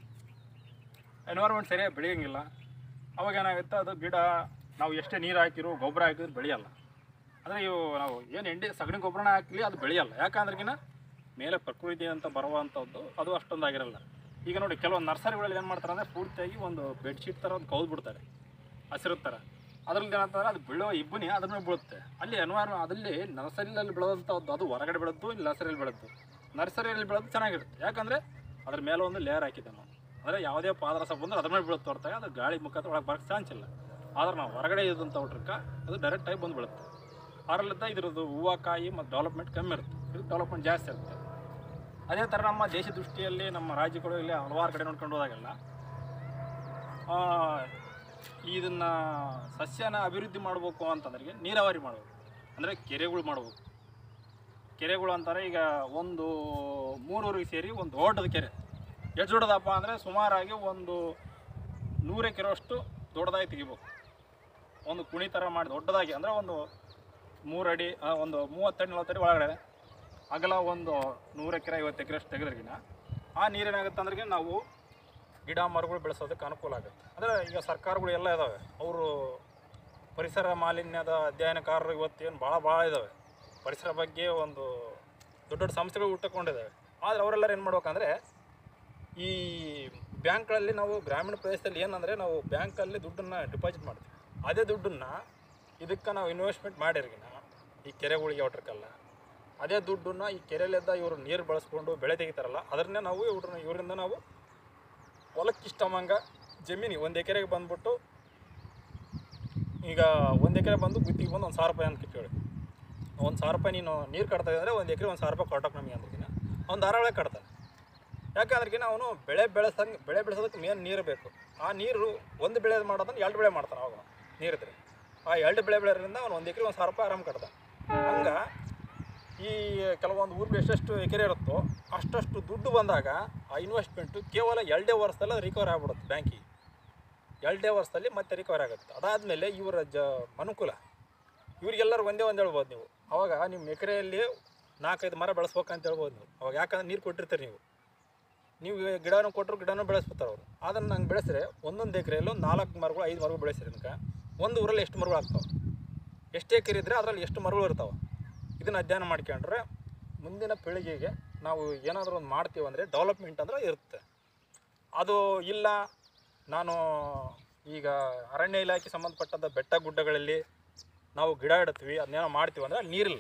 ಎನ್ವೈರ್ಮೆಂಟ್ ಸರಿಯಾಗಿ ಬೆಳೆಯೋಂಗಿಲ್ಲ ಅವಾಗ ಏನಾಗುತ್ತೆ ಅದು ಗಿಡ ನಾವು ಎಷ್ಟೇ ನೀರು ಹಾಕಿರೋ ಗೊಬ್ಬರ ಹಾಕಿದ್ರು ಬೆಳೆಯಲ್ಲ ಅಂದರೆ ಇವು ನಾವು ಏನು ಎಂಡಿ ಸಗಣಿ ಗೊಬ್ಬರನ ಹಾಕಲಿ ಅದು ಬೆಳೆಯಲ್ಲ ಯಾಕಂದ್ರಗಿನ ಮೇಲೆ ಪ್ರಕೃತಿ ಅಂತ ಬರುವಂಥದ್ದು ಅದು ಅಷ್ಟೊಂದಾಗಿರಲ್ಲ ಈಗ ನೋಡಿ ಕೆಲವೊಂದು ನರ್ಸರಿಗಳಲ್ಲಿ ಏನು ಮಾಡ್ತಾರೆ ಅಂದರೆ ಪೂರ್ತಿಯಾಗಿ ಒಂದು ಬೆಡ್ಶೀಟ್ ಥರ ಒಂದು ಕೌದು ಬಿಡ್ತಾರೆ ಹಸಿರು ಥರ ಅದ್ರಲ್ಲಿ ಏನಂತಂದ್ರೆ ಅದು ಬೀಳೋ ಇಬ್ಬನಿ ಅದ್ರ ಮೇಲೆ ಬೀಳುತ್ತೆ ಅಲ್ಲಿ ಎನ್ವೈರ್ಮೆಂಟ್ ಅದಲ್ಲಿ ನರ್ಸರಿಯಲ್ಲಿ ಬೆಳೆದಂಥದ್ದು ಅದು ಹೊರಗಡೆ ಬೆಳೆದ್ದು ಇಲ್ಲಿ ನರ್ಸರಿಯಲ್ಲಿ ಬೆಳೆದ್ದು ನರ್ಸರಿಯಲ್ಲಿ ಬೆಳೆದು ಚೆನ್ನಾಗಿರುತ್ತೆ ಯಾಕಂದರೆ ಅದ್ರ ಮೇಲೆ ಒಂದು ಲೇಯರ್ ಹಾಕಿದ್ದೆ ನಾವು ಅಂದರೆ ಯಾವುದೇ ಪಾದರಸ ಬಂದ್ರೆ ಅದ್ರ ಮೇಲೆ ಬೀಳುತ್ತೆ ಹೊರತಾಗ ಅದು ಗಾಳಿ ಮುಖಾಂತರ ಒಳಗೆ ಬರೋಕ್ಕೆ ಚಾನ್ಸ್ ಇಲ್ಲ ಆದ್ರೆ ನಾವು ಹೊರಗಡೆ ಇದ್ದಂಥ ಊಟಕ್ಕೆ ಅದು ಡೈರೆಕ್ಟಾಗಿ ಬಂದು ಬೀಳುತ್ತೆ ಅದರಲ್ಲಿದ್ದ ಇದ್ರದ್ದು ಹೂವು ಕಾಯಿ ಮತ್ತು ಡೆವಲಪ್ಮೆಂಟ್ ಕಮ್ಮಿ ಇರುತ್ತೆ ಇದು ಡೆವಲಪ್ಮೆಂಟ್ ಜಾಸ್ತಿ ಇರುತ್ತೆ ಅದೇ ಥರ ನಮ್ಮ ದೇಶ ದೃಷ್ಟಿಯಲ್ಲಿ ನಮ್ಮ ರಾಜ್ಯಗಳು ಇಲ್ಲಿ ಹಲವಾರು ಕಡೆ ನೋಡ್ಕೊಂಡು ಹೋದಾಗೆಲ್ಲ ಆ, ಇದನ್ನ ಸಸ್ಯನ ಅಭಿವೃದ್ಧಿ ಮಾಡಬೇಕು ಅಂತಂದ್ರೆ ನೀರಾವರಿ ಮಾಡಬೇಕು ಅಂದರೆ ಕೆರೆಗಳು ಮಾಡಬೇಕು ಕೆರೆಗಳು ಅಂತಾರೆ ಈಗ ಒಂದು ಮೂರೂರಿಗೆ ಸೇರಿ ಒಂದು ದೊಡ್ಡದ ಕೆರೆ ಎಷ್ಟು ದೊಡ್ಡದಪ್ಪ ಅಂದರೆ ಸುಮಾರಾಗಿ ಒಂದು ನೂರು ಎಕರೆಯಷ್ಟು ದೊಡ್ಡದಾಗಿ ತೆಗಿಬೇಕು ಒಂದು ಕುಣಿ ಥರ ಮಾಡಿ ದೊಡ್ಡದಾಗಿ ಅಂದರೆ ಒಂದು ಮೂರು ಅಡಿ ಆ, ಒಂದು ಮೂವತ್ತಡಿ ನಲ್ವತ್ತಡಿ ಒಳಗಡೆ ಅಗಲ ಒಂದು ನೂರು ಎಕರೆ ಐವತ್ತು ಎಕರೆ ಅಷ್ಟು ತೆಗೆದ್ರಿಗಿನ ಆ ನೀರೇನಾಗುತ್ತೆ ಅಂದ್ರೆ ನಾವು ಗಿಡ ಮರಗಳು ಬೆಳೆಸೋದಕ್ಕೆ ಅನುಕೂಲ ಆಗುತ್ತೆ ಅಂದರೆ ಈಗ ಸರ್ಕಾರಗಳು ಎಲ್ಲ ಇದ್ದಾವೆ ಅವರು ಪರಿಸರ ಮಾಲಿನ್ಯದ ಅಧ್ಯಯನಕಾರರು ಇವತ್ತೇನು ಭಾಳ ಭಾಳ ಇದ್ದಾವೆ ಪರಿಸರ ಬಗ್ಗೆ ಒಂದು ದೊಡ್ಡ ದೊಡ್ಡ ಸಂಸ್ಥೆಗಳು ಹುಟ್ಟಕೊಂಡಿದ್ದಾವೆ ಆದರೆ ಅವರೆಲ್ಲರೂ ಏನು ಮಾಡ್ಬೇಕಂದ್ರೆ ಈ ಬ್ಯಾಂಕ್ಗಳಲ್ಲಿ ನಾವು ಗ್ರಾಮೀಣ ಪ್ರದೇಶದಲ್ಲಿ ಏನಂದರೆ ನಾವು ಬ್ಯಾಂಕಲ್ಲಿ ದುಡ್ಡನ್ನು ಡಿಪಾಸಿಟ್ ಮಾಡ್ತೀವಿ ಅದೇ ದುಡ್ಡನ್ನು ಇದಕ್ಕೆ ನಾವು ಇನ್ವೆಸ್ಟ್ಮೆಂಟ್ ಮಾಡಿರ್ಗಿನ ಈ ಕೆರೆಗಳಿಗೆ ಹೊಟ್ರಕ್ಕಲ್ಲ ಅದೇ ದುಡ್ಡನ್ನು ಈ ಕೆರೆಯಲ್ಲಿದ್ದ ಇವರು ನೀರು ಬಳಸ್ಕೊಂಡು ಬೆಳೆ ತೆಗಿತಾರಲ್ಲ ಅದನ್ನೇ ನಾವು ಇವ್ರನ್ನ ಇವರಿಂದ ನಾವು ಹೊಲಕ್ಕೆ ಇಷ್ಟಮಂಗ ಜಮೀನಿಗೆ ಒಂದು ಎಕರೆಗೆ ಬಂದ್ಬಿಟ್ಟು ಈಗ ಒಂದು ಎಕರೆ ಬಂದು ಗುತ್ತಿಗೆ ಬಂದು ಒಂದು ಸಾವಿರ ರೂಪಾಯಿ ಅಂತ ಕೇಳಿ ಒಂದು ಸಾವಿರ ರೂಪಾಯಿ ನೀನು ನೀರು ಕಟ್ತಾ ಇದ್ದರೆ ಒಂದು ಎಕರೆ ಒಂದು ಸಾವಿರ ರೂಪಾಯಿ ಕೊಟ್ಟಕ್ಕೆ ನಮಗೆ ಅಂದ್ರಕಿನ ಅವ್ನು ಧಾರಾವಾಳಿ ಕಟ್ತಾನೆ ಯಾಕಂದ್ರಕಿನ ಅವನು ಬೆಳೆ ಬೆಳೆಸಂಗೆ ಬೆಳೆ ಬೆಳೆಸೋದಕ್ಕೆ ಮೇನ್ ನೀರು ಬೇಕು ಆ ನೀರು ಒಂದು ಬೆಳೆ ಮಾಡೋದನ್ನ ಎರಡು ಬೆಳೆ ಮಾಡ್ತಾನೆ ಅವಾಗ ನೀರಿದ್ರೆ ಆ ಎರಡು ಬೆಳೆ ಬೆಳೆಯೋದ್ರಿಂದ ಅವ್ನು ಒಂದು ಎಕರೆ ಒಂದು ಸಾವಿರ ರೂಪಾಯಿ ಆರಾಮ್ ಕಟ್ತಾನೆ ಹಂಗೆ ಈ ಕೆಲವೊಂದು ಊರಿಗೆ ಎಷ್ಟೆಷ್ಟು ಎಕರೆ ಇರುತ್ತೋ ಅಷ್ಟಷ್ಟು ದುಡ್ಡು ಬಂದಾಗ ಆ ಇನ್ವೆಸ್ಟ್ಮೆಂಟು ಕೇವಲ ಎರಡೇ ವರ್ಷದಲ್ಲಿ ಅದು ರಿಕವರ್ ಆಗ್ಬಿಡುತ್ತೆ ಬ್ಯಾಂಕಿಗೆ ಎರಡೇ ವರ್ಷದಲ್ಲಿ ಮತ್ತೆ ರಿಕವರ್ ಆಗುತ್ತೆ ಅದಾದಮೇಲೆ ಇವರ ಜ ಅನುಕೂಲ ಇವ್ರಿಗೆಲ್ಲರೂ ಒಂದೇ ಒಂದು ಹೇಳ್ಬೋದು ನೀವು ಅವಾಗ ನಿಮ್ಮ ಎಕರೆಯಲ್ಲಿ ನಾಲ್ಕೈದು ಮರ ಬೆಳೆಸ್ಬೇಕಂತ ಹೇಳ್ಬೋದು ನೀವು ಅವಾಗ ಯಾಕಂದ್ರೆ ನೀರು ಕೊಟ್ಟಿರ್ತೀರಿ ನೀವು ನೀವು ಗಿಡನೂ ಕೊಟ್ಟರು ಗಿಡನೂ ಬೆಳೆಸ್ಬಿಡ್ತಾರೆ ಅವರು ಅದನ್ನು ನಂಗೆ ಬೆಳೆಸಿದ್ರೆ ಒಂದೊಂದು ಎಕರೆಯಲ್ಲಿ ಒಂದು ನಾಲ್ಕು ಮರಗಳು ಐದು ಮರಗಳು ಬೆಳೆಸಿರಿ ಅನ್ಕ ಒಂದು ಊರಲ್ಲಿ ಎಷ್ಟು ಮರಗಳು ಆಗ್ತಾವೆ ಎಷ್ಟು ಎಕರೆ ಇದ್ದರೆ ಅದರಲ್ಲಿ ಎಷ್ಟು ಮರಗಳು ಇರ್ತಾವೆ ಇದನ್ನು ಅಧ್ಯಯನ ಮಾಡ್ಕೊಂಡ್ರೆ ಮುಂದಿನ ಪೀಳಿಗೆಗೆ ನಾವು ಏನಾದರೂ ಒಂದು ಮಾಡ್ತೀವಿ ಅಂದರೆ ಡೆವಲಪ್ಮೆಂಟ್ ಅಂದ್ರೆ ಇರುತ್ತೆ ಅದು ಇಲ್ಲ ನಾನು ಈಗ ಅರಣ್ಯ ಇಲಾಖೆ ಸಂಬಂಧಪಟ್ಟಂಥ ಬೆಟ್ಟ ಗುಡ್ಡಗಳಲ್ಲಿ ನಾವು ಗಿಡ ಇಡ್ತೀವಿ ಅದನ್ನೇನೋ ಮಾಡ್ತೀವಿ ಅಂದರೆ ಅಲ್ಲಿ ನೀರಿಲ್ಲ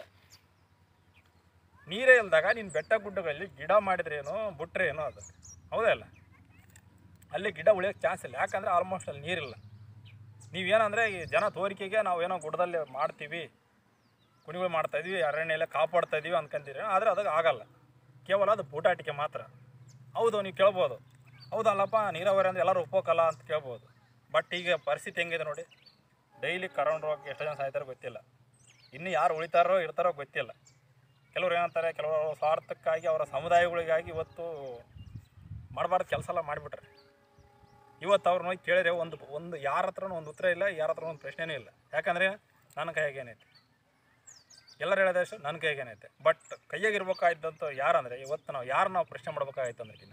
ನೀರೇ ಇಲ್ದಾಗ ನೀನು ಬೆಟ್ಟ ಗುಡ್ಡಗಳಲ್ಲಿ ಗಿಡ ಮಾಡಿದ್ರೇನು ಬಿಟ್ರೆ ಏನೋ ಅದು ಹೌದಾ ಅಲ್ಲ ಅಲ್ಲಿ ಗಿಡ ಉಳಿಯೋಕ್ಕೆ ಚಾನ್ಸ್ ಇಲ್ಲ ಯಾಕಂದರೆ ಆಲ್ಮೋಸ್ಟ್ ಅಲ್ಲಿ ನೀರಿಲ್ಲ ನೀವೇನಂದರೆ ಈ ಜನ ತೋರಿಕೆಗೆ ನಾವು ಏನೋ ಗುಡ್ಡದಲ್ಲಿ ಮಾಡ್ತೀವಿ ಕುಣಿಗಳು ಮಾಡ್ತಾ ಇದೀವಿ ಅರಣ್ಯ ಎಲ್ಲ ಕಾಪಾಡ್ತಾ ಇದೀವಿ ಅನ್ಕೊಂತೀರಿ ಆದರೆ ಅದಕ್ಕೆ ಆಗಲ್ಲ ಕೇವಲ ಅದು ಬೂಟಾಟಿಕೆ ಮಾತ್ರ ಹೌದು ನೀವು ಕೇಳ್ಬೋದು ಹೌದಲ್ಲಪ್ಪ ನೀರಾವರಿ ಅಂದ್ರೆ ಎಲ್ಲರೂ ಒಪ್ಪೋಕಲ್ಲ ಅಂತ ಕೇಳ್ಬೋದು ಬಟ್ ಈಗ ಪರಿಸ್ಥಿತಿ ಹೆಂಗಿದೆ ನೋಡಿ ಡೈಲಿ ಕರೋನಾ ರೋಗಕ್ಕೆ ಎಷ್ಟು ಜನ ಸಾಯ್ತಾರೋ ಗೊತ್ತಿಲ್ಲ ಇನ್ನು ಯಾರು ಉಳಿತಾರೋ ಇರ್ತಾರೋ ಗೊತ್ತಿಲ್ಲ ಕೆಲವ್ರು ಏನಂತಾರೆ ಕೆಲವರು ಸ್ವಾರ್ಥಕ್ಕಾಗಿ ಅವರ ಸಮುದಾಯಗಳಿಗಾಗಿ ಇವತ್ತು ಮಾಡಬಾರ್ದು ಕೆಲಸ ಎಲ್ಲ ಮಾಡಿಬಿಟ್ರೆ ಇವತ್ತು ಅವ್ರನ್ನ ಹೋಗಿ ಕೇಳಿದ್ರೆ ಒಂದು ಒಂದು ಯಾರ ಹತ್ರನೂ ಒಂದು ಉತ್ತರ ಇಲ್ಲ ಯಾರ ಹತ್ರ ಒಂದು ಪ್ರಶ್ನೆನೂ ಇಲ್ಲ ಯಾಕಂದರೆ ನನ್ನ ಕೈಯಾಗ ಏನೈತೆ ಎಲ್ಲರೂ ಹೇಳೋದು ಅಷ್ಟು ನನ್ನ ಕೈಗೆ ಏನೈತೆ ಬಟ್ ಕೈಯಾಗಿರ್ಬೇಕಾಯ್ತಂತ ಯಾರಂದರೆ ಇವತ್ತು ನಾವು ಯಾರು ನಾವು ಪ್ರಶ್ನೆ ಮಾಡ್ಬೇಕಾಯ್ತು ಅಂದ್ರಕಿನ್ನ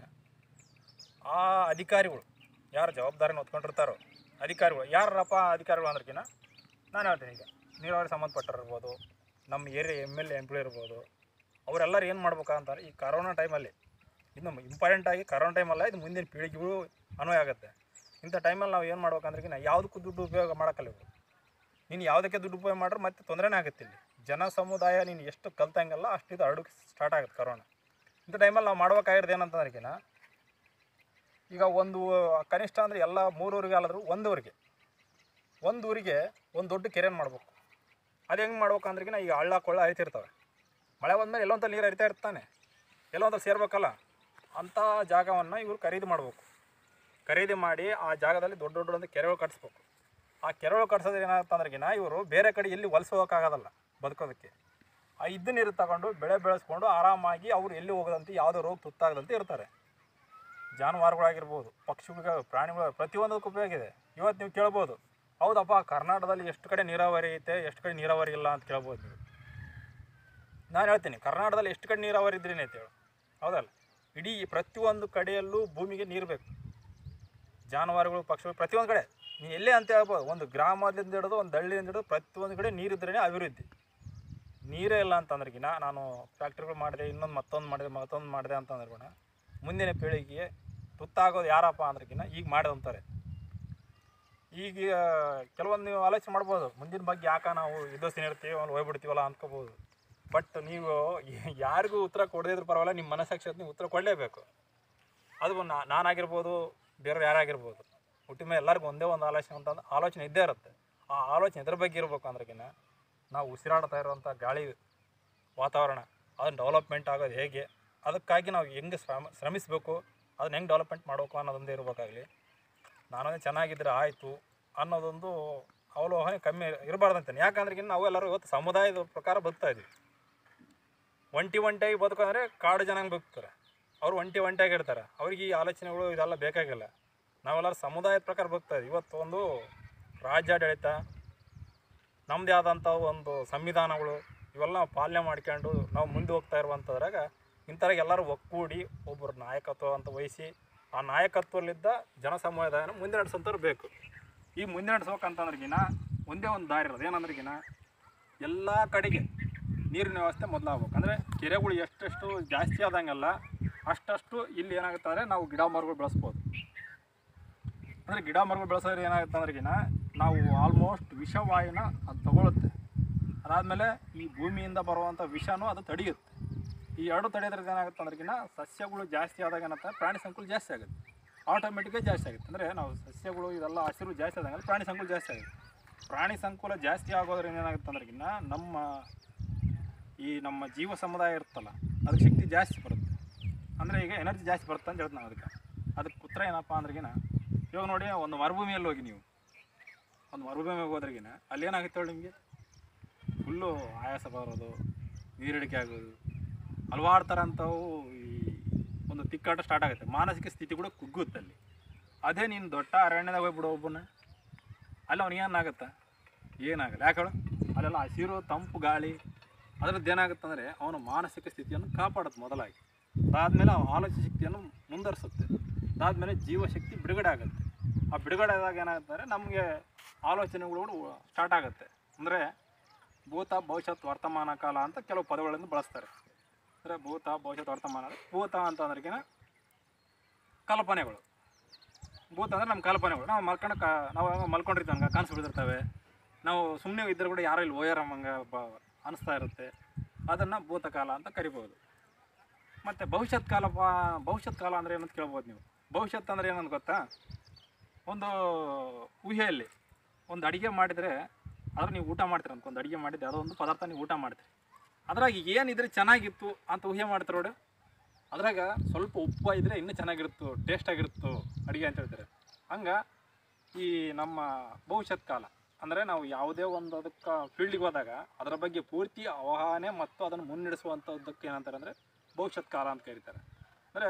ಆ ಅಧಿಕಾರಿಗಳು ಯಾರು ಜವಾಬ್ದಾರಿನ ಹೊತ್ಕೊಂಡಿರ್ತಾರೋ ಅಧಿಕಾರಿಗಳು ಯಾರಪ್ಪ ಅಧಿಕಾರಿಗಳು ಅಂದ್ರಕಿನ್ನ ನಾನು ಹೇಳ್ತೀನಿ ಈಗ ನೀರಾವರಿ ಸಂಬಂಧಪಟ್ಟಿರ್ಬೋದು ನಮ್ಮ area M L A employ ಇರ್ಬೋದು ಅವರೆಲ್ಲರೂ ಏನು ಮಾಡ್ಬೇಕಂತಾರೆ ಈ ಕರೋನಾ ಟೈಮಲ್ಲಿ ಇನ್ನು ಇಂಪಾರ್ಟೆಂಟಾಗಿ ಕರೋನಾ ಟೈಮಲ್ಲ ಇದು ಮುಂದಿನ ಪೀಳಿಗೆಗಳು ಅನ್ವಯ ಆಗುತ್ತೆ ಇಂಥ ಟೈಮಲ್ಲಿ ನಾವು ಏನು ಮಾಡ್ಬೇಕಂದ್ರಕಿನ್ನ ಯಾವುದಕ್ಕೂ ದುಡ್ಡು ಉಪಯೋಗ ಮಾಡೋಕ್ಕಲ್ಲ ಇವರು ನೀನು ಯಾವುದಕ್ಕೆ ದುಡ್ಡು ಉಪಯೋಗ ಮಾಡ್ರೆ ಮತ್ತೆ ತೊಂದರೆನೇ ಆಗುತ್ತೆ ಇಲ್ಲಿ ಜನ ಸಮುದಾಯ ನೀನು ಎಷ್ಟು ಕಲ್ತಂಗಲ್ಲ ಅಷ್ಟು ಇದು ಹರಡಕ್ಕೆ ಸ್ಟಾರ್ಟ್ ಆಗುತ್ತೆ ಕರೋನಾ ಇಂಥ ಟೈಮಲ್ಲಿ ನಾವು ಮಾಡ್ಬೇಕಾಗಿರೋದು ಏನಂತಂದ್ರಕಿನ ಈಗ ಒಂದು ಕನಿಷ್ಠ ಅಂದರೆ ಎಲ್ಲ ಮೂರೂರಿಗೆ ಅಲ್ಲಾದರೂ ಒಂದು ಊರಿಗೆ ಒಂದು ಊರಿಗೆ ಒಂದು ದೊಡ್ಡ ಕೆರೆಯನ್ನು ಮಾಡ್ಬೇಕು ಅದು ಹೆಂಗೆ ಮಾಡ್ಬೇಕು ಅಂದ್ರಗಿನ ಈಗ ಹಳ್ಳ ಕೊಳ್ಳ ಹರಿತಿರ್ತವೆ ಮಳೆ ಬಂದಮೇಲೆ ಎಲ್ಲೊಂದು ನೀರು ಹರಿತಾ ಇರ್ತಾನೆ ಎಲ್ಲೊಂದು ಸೇರ್ಬೇಕಲ್ಲ ಅಂಥ ಜಾಗವನ್ನು ಇವರು ಖರೀದಿ ಮಾಡಬೇಕು ಖರೀದಿ ಮಾಡಿ ಆ ಜಾಗದಲ್ಲಿ ದೊಡ್ಡ ದೊಡ್ಡ ಒಂದು ಕೆರೆಗಳು ಕಟ್ಟಿಸ್ಬೇಕು ಆ ಕೆರೆಗಳು ಕಟ್ಸೋದು ಏನಾಗುತ್ತಂದ್ರಗಿನ ಇವರು ಬೇರೆ ಕಡೆ ಎಲ್ಲಿ ವಲಸೆ ಹೋಗೋಕ್ಕಾಗೋದಲ್ಲ ಬದುಕೋದಕ್ಕೆ ಆ ಇದ್ದ ನೀರು ತಗೊಂಡು ಬೆಳೆ ಬೆಳೆಸ್ಕೊಂಡು ಆರಾಮಾಗಿ ಅವ್ರು ಎಲ್ಲಿ ಹೋಗೋದಂತೆ ಯಾವುದೇ ರೋಗ ತುತ್ತಾಗದಂತೆ ಇರ್ತಾರೆ ಜಾನುವಾರುಗಳಾಗಿರ್ಬೋದು ಪಕ್ಷಿಗಳಿಗೆ ಪ್ರಾಣಿಗಳು ಪ್ರತಿಯೊಂದಕ್ಕೂ ಉಪಯೋಗ ಇದೆ ಇವತ್ತು ನೀವು ಕೇಳ್ಬೋದು ಹೌದಪ್ಪ ಕರ್ನಾಟಕದಲ್ಲಿ ಎಷ್ಟು ಕಡೆ ನೀರಾವರಿ ಐತೆ ಎಷ್ಟು ಕಡೆ ನೀರಾವರಿ ಇಲ್ಲ ಅಂತ ಕೇಳ್ಬೋದು ನೀವು ನಾನು ಹೇಳ್ತೀನಿ ಕರ್ನಾಟಕದಲ್ಲಿ ಎಷ್ಟು ಕಡೆ ನೀರಾವರಿ ಇದ್ರೇನೆ ಅಂತ ಹೇಳು ಹೌದಲ್ಲ ಇಡೀ ಪ್ರತಿಯೊಂದು ಕಡೆಯಲ್ಲೂ ಭೂಮಿಗೆ ನೀರು ಬೇಕು ಜಾನುವಾರುಗಳು ಪಕ್ಷಿಗಳು ಪ್ರತಿಯೊಂದು ಕಡೆ ನೀವು ಎಲ್ಲೇ ಅಂತ ಹೇಳ್ಬೋದು ಒಂದು ಗ್ರಾಮದಿಂದ ಹಿಡಿದು ಒಂದು ಹಳ್ಳಿಯಿಂದ ಹಿಡಿದು ಪ್ರತಿಯೊಂದು ಕಡೆ ನೀರಿದ್ರೇ ಅಭಿವೃದ್ಧಿ ನೀರೇ ಇಲ್ಲ ಅಂತಂದ್ರಗಿನ ನಾನು ಫ್ಯಾಕ್ಟ್ರಿಗಳು ಮಾಡಿದೆ ಇನ್ನೊಂದು ಮತ್ತೊಂದು ಮಾಡಿದೆ ಮತ್ತೊಂದು ಮಾಡಿದೆ ಅಂತಂದ್ರೆ ಕೂಡ ಮುಂದಿನ ಪೀಳಿಗೆಗೆ ತುತ್ತಾಗೋದು ಯಾರಪ್ಪ ಅಂದ್ರಗಿನ ಈಗ ಮಾಡಿದಂತಾರೆ ಈಗ ಕೆಲವೊಂದು ನೀವು ಆಲೋಚನೆ ಮಾಡ್ಬೋದು ಮುಂದಿನ ಬಗ್ಗೆ ಯಾಕೆ ನಾವು ಇದ್ದೋಸ್ತಿನ ಇರ್ತೀವಿ ಅಲ್ಲಿ ಹೋಗ್ಬಿಡ್ತೀವಲ್ಲ ಅಂದ್ಕೋಬೋದು ಬಟ್ ನೀವು ಯಾರಿಗೂ ಉತ್ತರ ಕೊಡದಿದ್ರು ಪರವಾಗಿಲ್ಲ ನಿಮ್ಮ ಮನಸ್ಸಾಕ್ಷಿ ನೀವು ಉತ್ತರ ಕೊಡಲೇಬೇಕು ಅದು ನಾ- ನಾನಾಗಿರ್ಬೋದು ಬೇರೆ ಯಾರಾಗಿರ್ಬೋದು ಹುಟ್ಟಿದ ಮೇಲೆ ಎಲ್ಲರಿಗೂ ಒಂದೇ ಒಂದು ಆಲೋಚನೆ ಅಂತ ಆಲೋಚನೆ ಇದ್ದೇ ಇರುತ್ತೆ ಆ ಆಲೋಚನೆ ಇದ್ರ ಬಗ್ಗೆ ಇರ್ಬೇಕು ಅಂದ್ರಗಿನ ನಾವು ಉಸಿರಾಡ್ತಾ ಇರುವಂಥ ಗಾಳಿ ವಾತಾವರಣ ಅದನ್ನ ಡೆವಲಪ್ಮೆಂಟ್ ಆಗೋದು ಹೇಗೆ ಅದಕ್ಕಾಗಿ ನಾವು ಹೆಂಗೆ ಶ್ರಮ ಶ್ರಮಿಸಬೇಕು ಅದನ್ನ ಹೆಂಗೆ ಡೆವಲಪ್ಮೆಂಟ್ ಮಾಡಬೇಕು ಅನ್ನೋದೊಂದೇ ಇರಬೇಕಾಗಲಿ ನಾನೊಂದು ಚೆನ್ನಾಗಿದ್ದರೆ ಆಯಿತು ಅನ್ನೋದೊಂದು ಅವಲೋಹನೆ ಕಮ್ಮಿ ಇರಬಾರ್ದಂತೇನೆ ಯಾಕಂದ್ರೆ ನಾವು ಎಲ್ಲರೂ ಇವತ್ತು ಸಮುದಾಯದ ಪ್ರಕಾರ ಬದುಕ್ತಾ ಇದ್ವಿ ಒಂಟಿ ಒಂಟಿಯಾಗಿ ಬದುಕಂದ್ರೆ ಕಾಡು ಜನಾಂಗ ಬದುಕ್ತಾರೆ ಅವ್ರು ಒಂಟಿ ಒಂಟಿಯಾಗಿ ಇರ್ತಾರೆ ಅವ್ರಿಗೆ ಈ ಆಲೋಚನೆಗಳು ಇದೆಲ್ಲ ಬೇಕಾಗಿಲ್ಲ ನಾವೆಲ್ಲರೂ ಸಮುದಾಯದ ಪ್ರಕಾರ ಬದುಕ್ತಾ ಇದ್ದೀವಿ ಇವತ್ತು ಒಂದು ರಾಜ್ಯಾಡಳಿತ ನಮ್ಮದೇ ಆದಂಥ ಒಂದು ಸಂವಿಧಾನಗಳು ಇವೆಲ್ಲ ನಾವು ಪಾಲನೆ ಮಾಡ್ಕೊಂಡು ನಾವು ಮುಂದೆ ಹೋಗ್ತಾ ಇರುವಂಥದ್ರಾಗ ಇಂಥರ ಎಲ್ಲರೂ ಒಕ್ಕೂಡಿ ಒಬ್ಬರು ನಾಯಕತ್ವ ಅಂತ ವಹಿಸಿ ಆ ನಾಯಕತ್ವದಲ್ಲಿದ್ದ ಜನ ಸಮುದಾಯನ ಮುಂದೆ ನಡೆಸೋಂಥವ್ರು ಬೇಕು ಈ ಮುಂದೆ ನಡೆಸ್ಬೇಕಂತಂದ್ರಿಗಿನ ಒಂದೇ ಒಂದು ದಾರಿ ಇರೋದು ಏನಂದ್ರಿಗಿನ ಎಲ್ಲ ಕಡೆಗೆ ನೀರಿನ ವ್ಯವಸ್ಥೆ ಮೊದಲಾಗ್ಬೇಕು ಅಂದರೆ ಕೆರೆಗಳು ಎಷ್ಟೆಷ್ಟು ಜಾಸ್ತಿ ಆದಂಗೆಲ್ಲ ಅಷ್ಟಷ್ಟು ಇಲ್ಲಿ ಏನಾಗುತ್ತೆ ಅಂದರೆ ನಾವು ಗಿಡ ಮರಗಳು ಬೆಳೆಸ್ಬೋದು ಅಂದರೆ ಗಿಡ ಮರಗಳು ಬೆಳೆಸೋದ್ರೆ ಏನಾಗುತ್ತೆ ಅಂದ್ರೆಗಿನ ನಾವು ಆಲ್ಮೋಸ್ಟ್ ವಿಷವಾಯುನ ಅದು ತಗೊಳುತ್ತೆ ಅದಾದಮೇಲೆ ಈ ಭೂಮಿಯಿಂದ ಬರುವಂಥ ವಿಷನೂ ಅದು ತಡೆಯುತ್ತೆ ಈ ಎರಡು ತಡೆಯೋದ್ರಿಂದ ಏನಾಗುತ್ತೆ ಅಂದ್ರೆಗಿನ ಸಸ್ಯಗಳು ಜಾಸ್ತಿ ಆದಾಗ ಏನಾಗುತ್ತೆ ಪ್ರಾಣಿ ಸಂಕುಲ ಜಾಸ್ತಿ ಆಗುತ್ತೆ ಆಟೋಮೆಟಿಕ್ಕಾಗಿ ಜಾಸ್ತಿ ಆಗುತ್ತೆ ಅಂದರೆ ನಾವು ಸಸ್ಯಗಳು ಇದೆಲ್ಲ ಹಸಿರು ಜಾಸ್ತಿ ಆದಾಗ ಪ್ರಾಣಿ ಸಂಕುಲ ಜಾಸ್ತಿ ಆಗುತ್ತೆ ಪ್ರಾಣಿ ಸಂಕುಲ ಜಾಸ್ತಿ ಆಗೋದ್ರಿಂದ ಏನಾಗುತ್ತೆ ಅಂದ್ರೆಗಿನ ನಮ್ಮ ಈ ನಮ್ಮ ಜೀವ ಸಮುದಾಯ ಇರುತ್ತಲ್ಲ ಅದಕ್ಕೆ ಶಕ್ತಿ ಜಾಸ್ತಿ ಬರುತ್ತೆ ಅಂದರೆ ಈಗ ಎನರ್ಜಿ ಜಾಸ್ತಿ ಬರುತ್ತೆ ಅಂತ ಹೇಳ್ತೀನಿ ನಾನು ಅದಕ್ಕೆ ಅದಕ್ಕೆ ಉತ್ತರ ಏನಪ್ಪ ಅಂದ್ರೆಗಿನ ಇವಾಗ ನೋಡಿ ಒಂದು ಮರುಭೂಮಿಯಲ್ಲಿ ಹೋಗಿ ನೀವು ಒಂದು ಮರುಭೂಮಿಗೆ ಹೋದ್ರೆಗಿನ ಅಲ್ಲಿ ಏನಾಗುತ್ತೆ ಹೇಳಿ ನಿಮಗೆ ಫುಲ್ಲು ಆಯಾಸ ಬರೋದು ನೀರಿಡಿಕೆ ಆಗೋದು ಹಲವಾರು ಥರ ಅಂಥವು ಈ ಒಂದು ತಿಕ್ಕಾಟ ಸ್ಟಾರ್ಟ್ ಆಗುತ್ತೆ ಮಾನಸಿಕ ಸ್ಥಿತಿ ಕೂಡ ಕುಗ್ಗುತ್ತೆ ಅಲ್ಲಿ ಅದೇ ನೀನು ದೊಡ್ಡ ಅರಣ್ಯದಾಗ ಹೋಗ್ಬಿಡು ಒಬ್ಬನ ಅಲ್ಲಿ ಅವ್ನಿಗೆ ಏನಾಗುತ್ತೆ ಏನಾಗಲ್ಲ ಯಾಕೆ ಹೇಳು ಅಲ್ಲೆಲ್ಲ ಹಸಿರು ತಂಪು ಗಾಳಿ ಅದರದ್ದು ಏನಾಗುತ್ತೆ ಅಂದರೆ ಅವನ ಮಾನಸಿಕ ಸ್ಥಿತಿಯನ್ನು ಕಾಪಾಡುತ್ತೆ ಮೊದಲಾಗಿ ಅದಾದಮೇಲೆ ಅವನ ಆಲೋಚನೆ ಶಕ್ತಿಯನ್ನು ಮುಂದುವರಿಸುತ್ತೆ ಅದಾದಮೇಲೆ ಜೀವಶಕ್ತಿ ಬಿಡುಗಡೆ ಆಗುತ್ತೆ ಆ ಬಿಡುಗಡೆ ಆದಾಗ ಏನಾಗುತ್ತೆ ಅಂದರೆ ನಮಗೆ ಆಲೋಚನೆಗಳು ಕೂಡ ಸ್ಟಾರ್ಟ್ ಆಗುತ್ತೆ ಅಂದರೆ ಭೂತ ಭವಿಷ್ಯತ್ ವರ್ತಮಾನ ಕಾಲ ಅಂತ ಕೆಲವು ಪದಗಳನ್ನು ಬಳಸ್ತಾರೆ ಅಂದರೆ ಭೂತ ಭವಿಷ್ಯತ್ ವರ್ತಮಾನ ಅಂದರೆ ಭೂತ ಅಂತ ಅಂದ್ರೆಗಿನ ಕಲ್ಪನೆಗಳು ಭೂತ ಅಂದರೆ ನಮ್ಮ ಕಲ್ಪನೆಗಳು ನಾವು ಮಲ್ಕೊಂಡು ಕ ನಾವು ಯಾವಾಗ ಮಲ್ಕೊಂಡಿರ್ತೀವಿ ಹಂಗೆ ಕನಸು ಬಿದ್ದಿರ್ತವೆ ನಾವು ಸುಮ್ಮನೆ ಇದ್ದರೂ ಕೂಡ ಯಾರೋ ಇಲ್ಲಿ ಓಯರಮ್ಮಂಗೆ ಬ ಅನಿಸ್ತಾ ಇರುತ್ತೆ ಅದನ್ನು ಭೂತಕಾಲ ಅಂತ ಕರಿಬೋದು ಮತ್ತು ಭವಿಷ್ಯತ್ ಕಾಲ ಪ- ಭವಿಷ್ಯತ್ ಕಾಲ ಅಂದರೆ ಏನಂತ ಕೇಳ್ಬೋದು ನೀವು ಭವಿಷ್ಯತ್ ಅಂದರೆ ಏನಂತ ಗೊತ್ತಾ ಒಂದು ಊಹೆಯಲ್ಲಿ ಒಂದು ಅಡುಗೆ ಮಾಡಿದರೆ ಅದ್ರ ನೀವು ಊಟ ಮಾಡ್ತೀರ ಅಂತ ಒಂದು ಅಡುಗೆ ಮಾಡಿದ್ದೆ ಅದೋ ಒಂದು ಪದಾರ್ಥ ನೀವು ಊಟ ಮಾಡ್ತೀರಿ ಅದ್ರಾಗ ಏನಿದ್ರೆ ಚೆನ್ನಾಗಿತ್ತು ಅಂತ ಊಹೆ ಮಾಡ್ತಾರೆ ನೋಡಿ ಅದ್ರಾಗ ಸ್ವಲ್ಪ ಉಪ್ಪು ಇದ್ದರೆ ಇನ್ನೂ ಚೆನ್ನಾಗಿರುತ್ತು ಟೇಸ್ಟಾಗಿರುತ್ತು ಅಡುಗೆ ಅಂತ ಹೇಳ್ತಾರೆ ಹಂಗೆ ಈ ನಮ್ಮ ಭವಿಷ್ಯತ್ ಕಾಲ ಅಂದರೆ ನಾವು ಯಾವುದೇ ಒಂದು ಅದಕ್ಕೆ ಫೀಲ್ಡಿಗೆ ಹೋದಾಗ ಅದರ ಬಗ್ಗೆ ಪೂರ್ತಿ ಅವಗಾಹನೆ ಮತ್ತು ಅದನ್ನು ಮುನ್ನಡೆಸುವಂಥದ್ದಕ್ಕೆ ಏನಂತಾರೆ ಅಂದರೆ ಭವಿಷ್ಯತ್ ಕಾಲ ಅಂತ ಕರೀತಾರೆ ಅಂದರೆ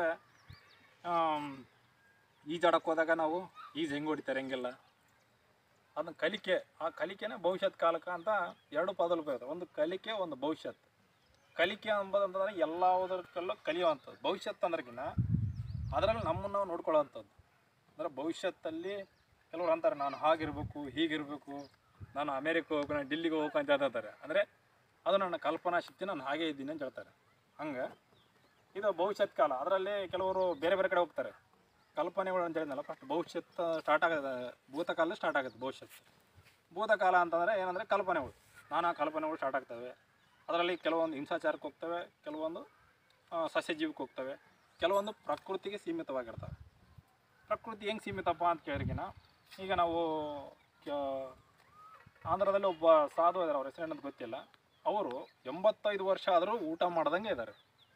ಈಜಾಡಕ್ಕೆ ಹೋದಾಗ ನಾವು ಈಜು ಹೆಂಗೆ ಹೊಡಿತಾರೆ ಹೆಂಗೆಲ್ಲ ಅದನ್ನ ಕಲಿಕೆ ಆ ಕಲಿಕೆನೇ ಭವಿಷ್ಯತ್ ಕಾಲಕ್ಕೆ ಅಂತ ಎರಡು ಪದಗಳು ಬರುತ್ತೆ ಒಂದು ಕಲಿಕೆ ಒಂದು ಭವಿಷ್ಯತ್ ಕಲಿಕೆ ಅಂಬೋದಂತಂದ್ರೆ ಎಲ್ಲದಕ್ಕೆಲ್ಲ ಕಲಿಯುವಂಥದ್ದು ಭವಿಷ್ಯತ್ ಅಂದ್ರಗಿನ ಅದರಲ್ಲಿ ನಮ್ಮನ್ನು ನಾವು ನೋಡ್ಕೊಳ್ಳೋವಂಥದ್ದು ಅಂದರೆ ಭವಿಷ್ಯತ್ತಲ್ಲಿ ಕೆಲವರು ಅಂತಾರೆ ನಾನು ಹಾಗಿರ್ಬೇಕು ಹೀಗಿರಬೇಕು ನಾನು ಅಮೇರಿಕ ಹೋಗ್ಬೇಕು ನಾನು ಡಿಲ್ಲಿಗೆ ಹೋಗ್ಬೇಕು ಅಂತ ಹೇಳ್ತಾರೆ ಅಂದರೆ ಅದು ನನ್ನ ಕಲ್ಪನಾ ಶಕ್ತಿ ನಾನು ಹಾಗೆ ಇದ್ದೀನಿ ಅಂತ ಹೇಳ್ತಾರೆ ಹಂಗೆ ಇದು ಭವಿಷ್ಯತ್ ಕಾಲ ಅದರಲ್ಲಿ ಕೆಲವರು ಬೇರೆ ಬೇರೆ ಕಡೆ ಹೋಗ್ತಾರೆ ಕಲ್ಪನೆಗಳು ಅಂತ ಹೇಳಿದ್ನಲ್ಲ ಫಸ್ಟ್ ಭವಿಷ್ಯತ್ ಸ್ಟಾರ್ಟ್ ಆಗೋದು ಭೂತಕಾಲ ಸ್ಟಾರ್ಟ್ ಆಗುತ್ತೆ ಭವಿಷ್ಯತ್ ಭೂತಕಾಲ ಅಂತಂದರೆ ಏನಂದರೆ ಕಲ್ಪನೆಗಳು ನಾನಾ ಕಲ್ಪನೆಗಳು ಸ್ಟಾರ್ಟ್ ಆಗ್ತವೆ ಅದರಲ್ಲಿ ಕೆಲವೊಂದು ಹಿಂಸಾಚಾರಕ್ಕೆ ಹೋಗ್ತವೆ ಕೆಲವೊಂದು ಆ, ಸಸ್ಯಜೀವಕ್ಕೆ ಹೋಗ್ತವೆ ಕೆಲವೊಂದು ಪ್ರಕೃತಿಗೆ ಸೀಮಿತವಾಗಿರ್ತವೆ ಪ್ರಕೃತಿ ಹೆಂಗೆ ಸೀಮಿತಪ್ಪ ಅಂತ ಕೇಳಿಗಿನ ಈಗ ನಾವು ಕ- ಆಂಧ್ರದಲ್ಲಿ ಒಬ್ಬ ಸಾಧು ಇದ್ದಾರೆ ಅವ್ರ ಹೆಸರು ಏನಂತ ಗೊತ್ತಿಲ್ಲ ಅವರು ಎಂಬತ್ತೈದು ವರ್ಷ ಆದರೂ ಊಟ ಮಾಡ್ದಂಗೆ ಇದ್ದಾರೆ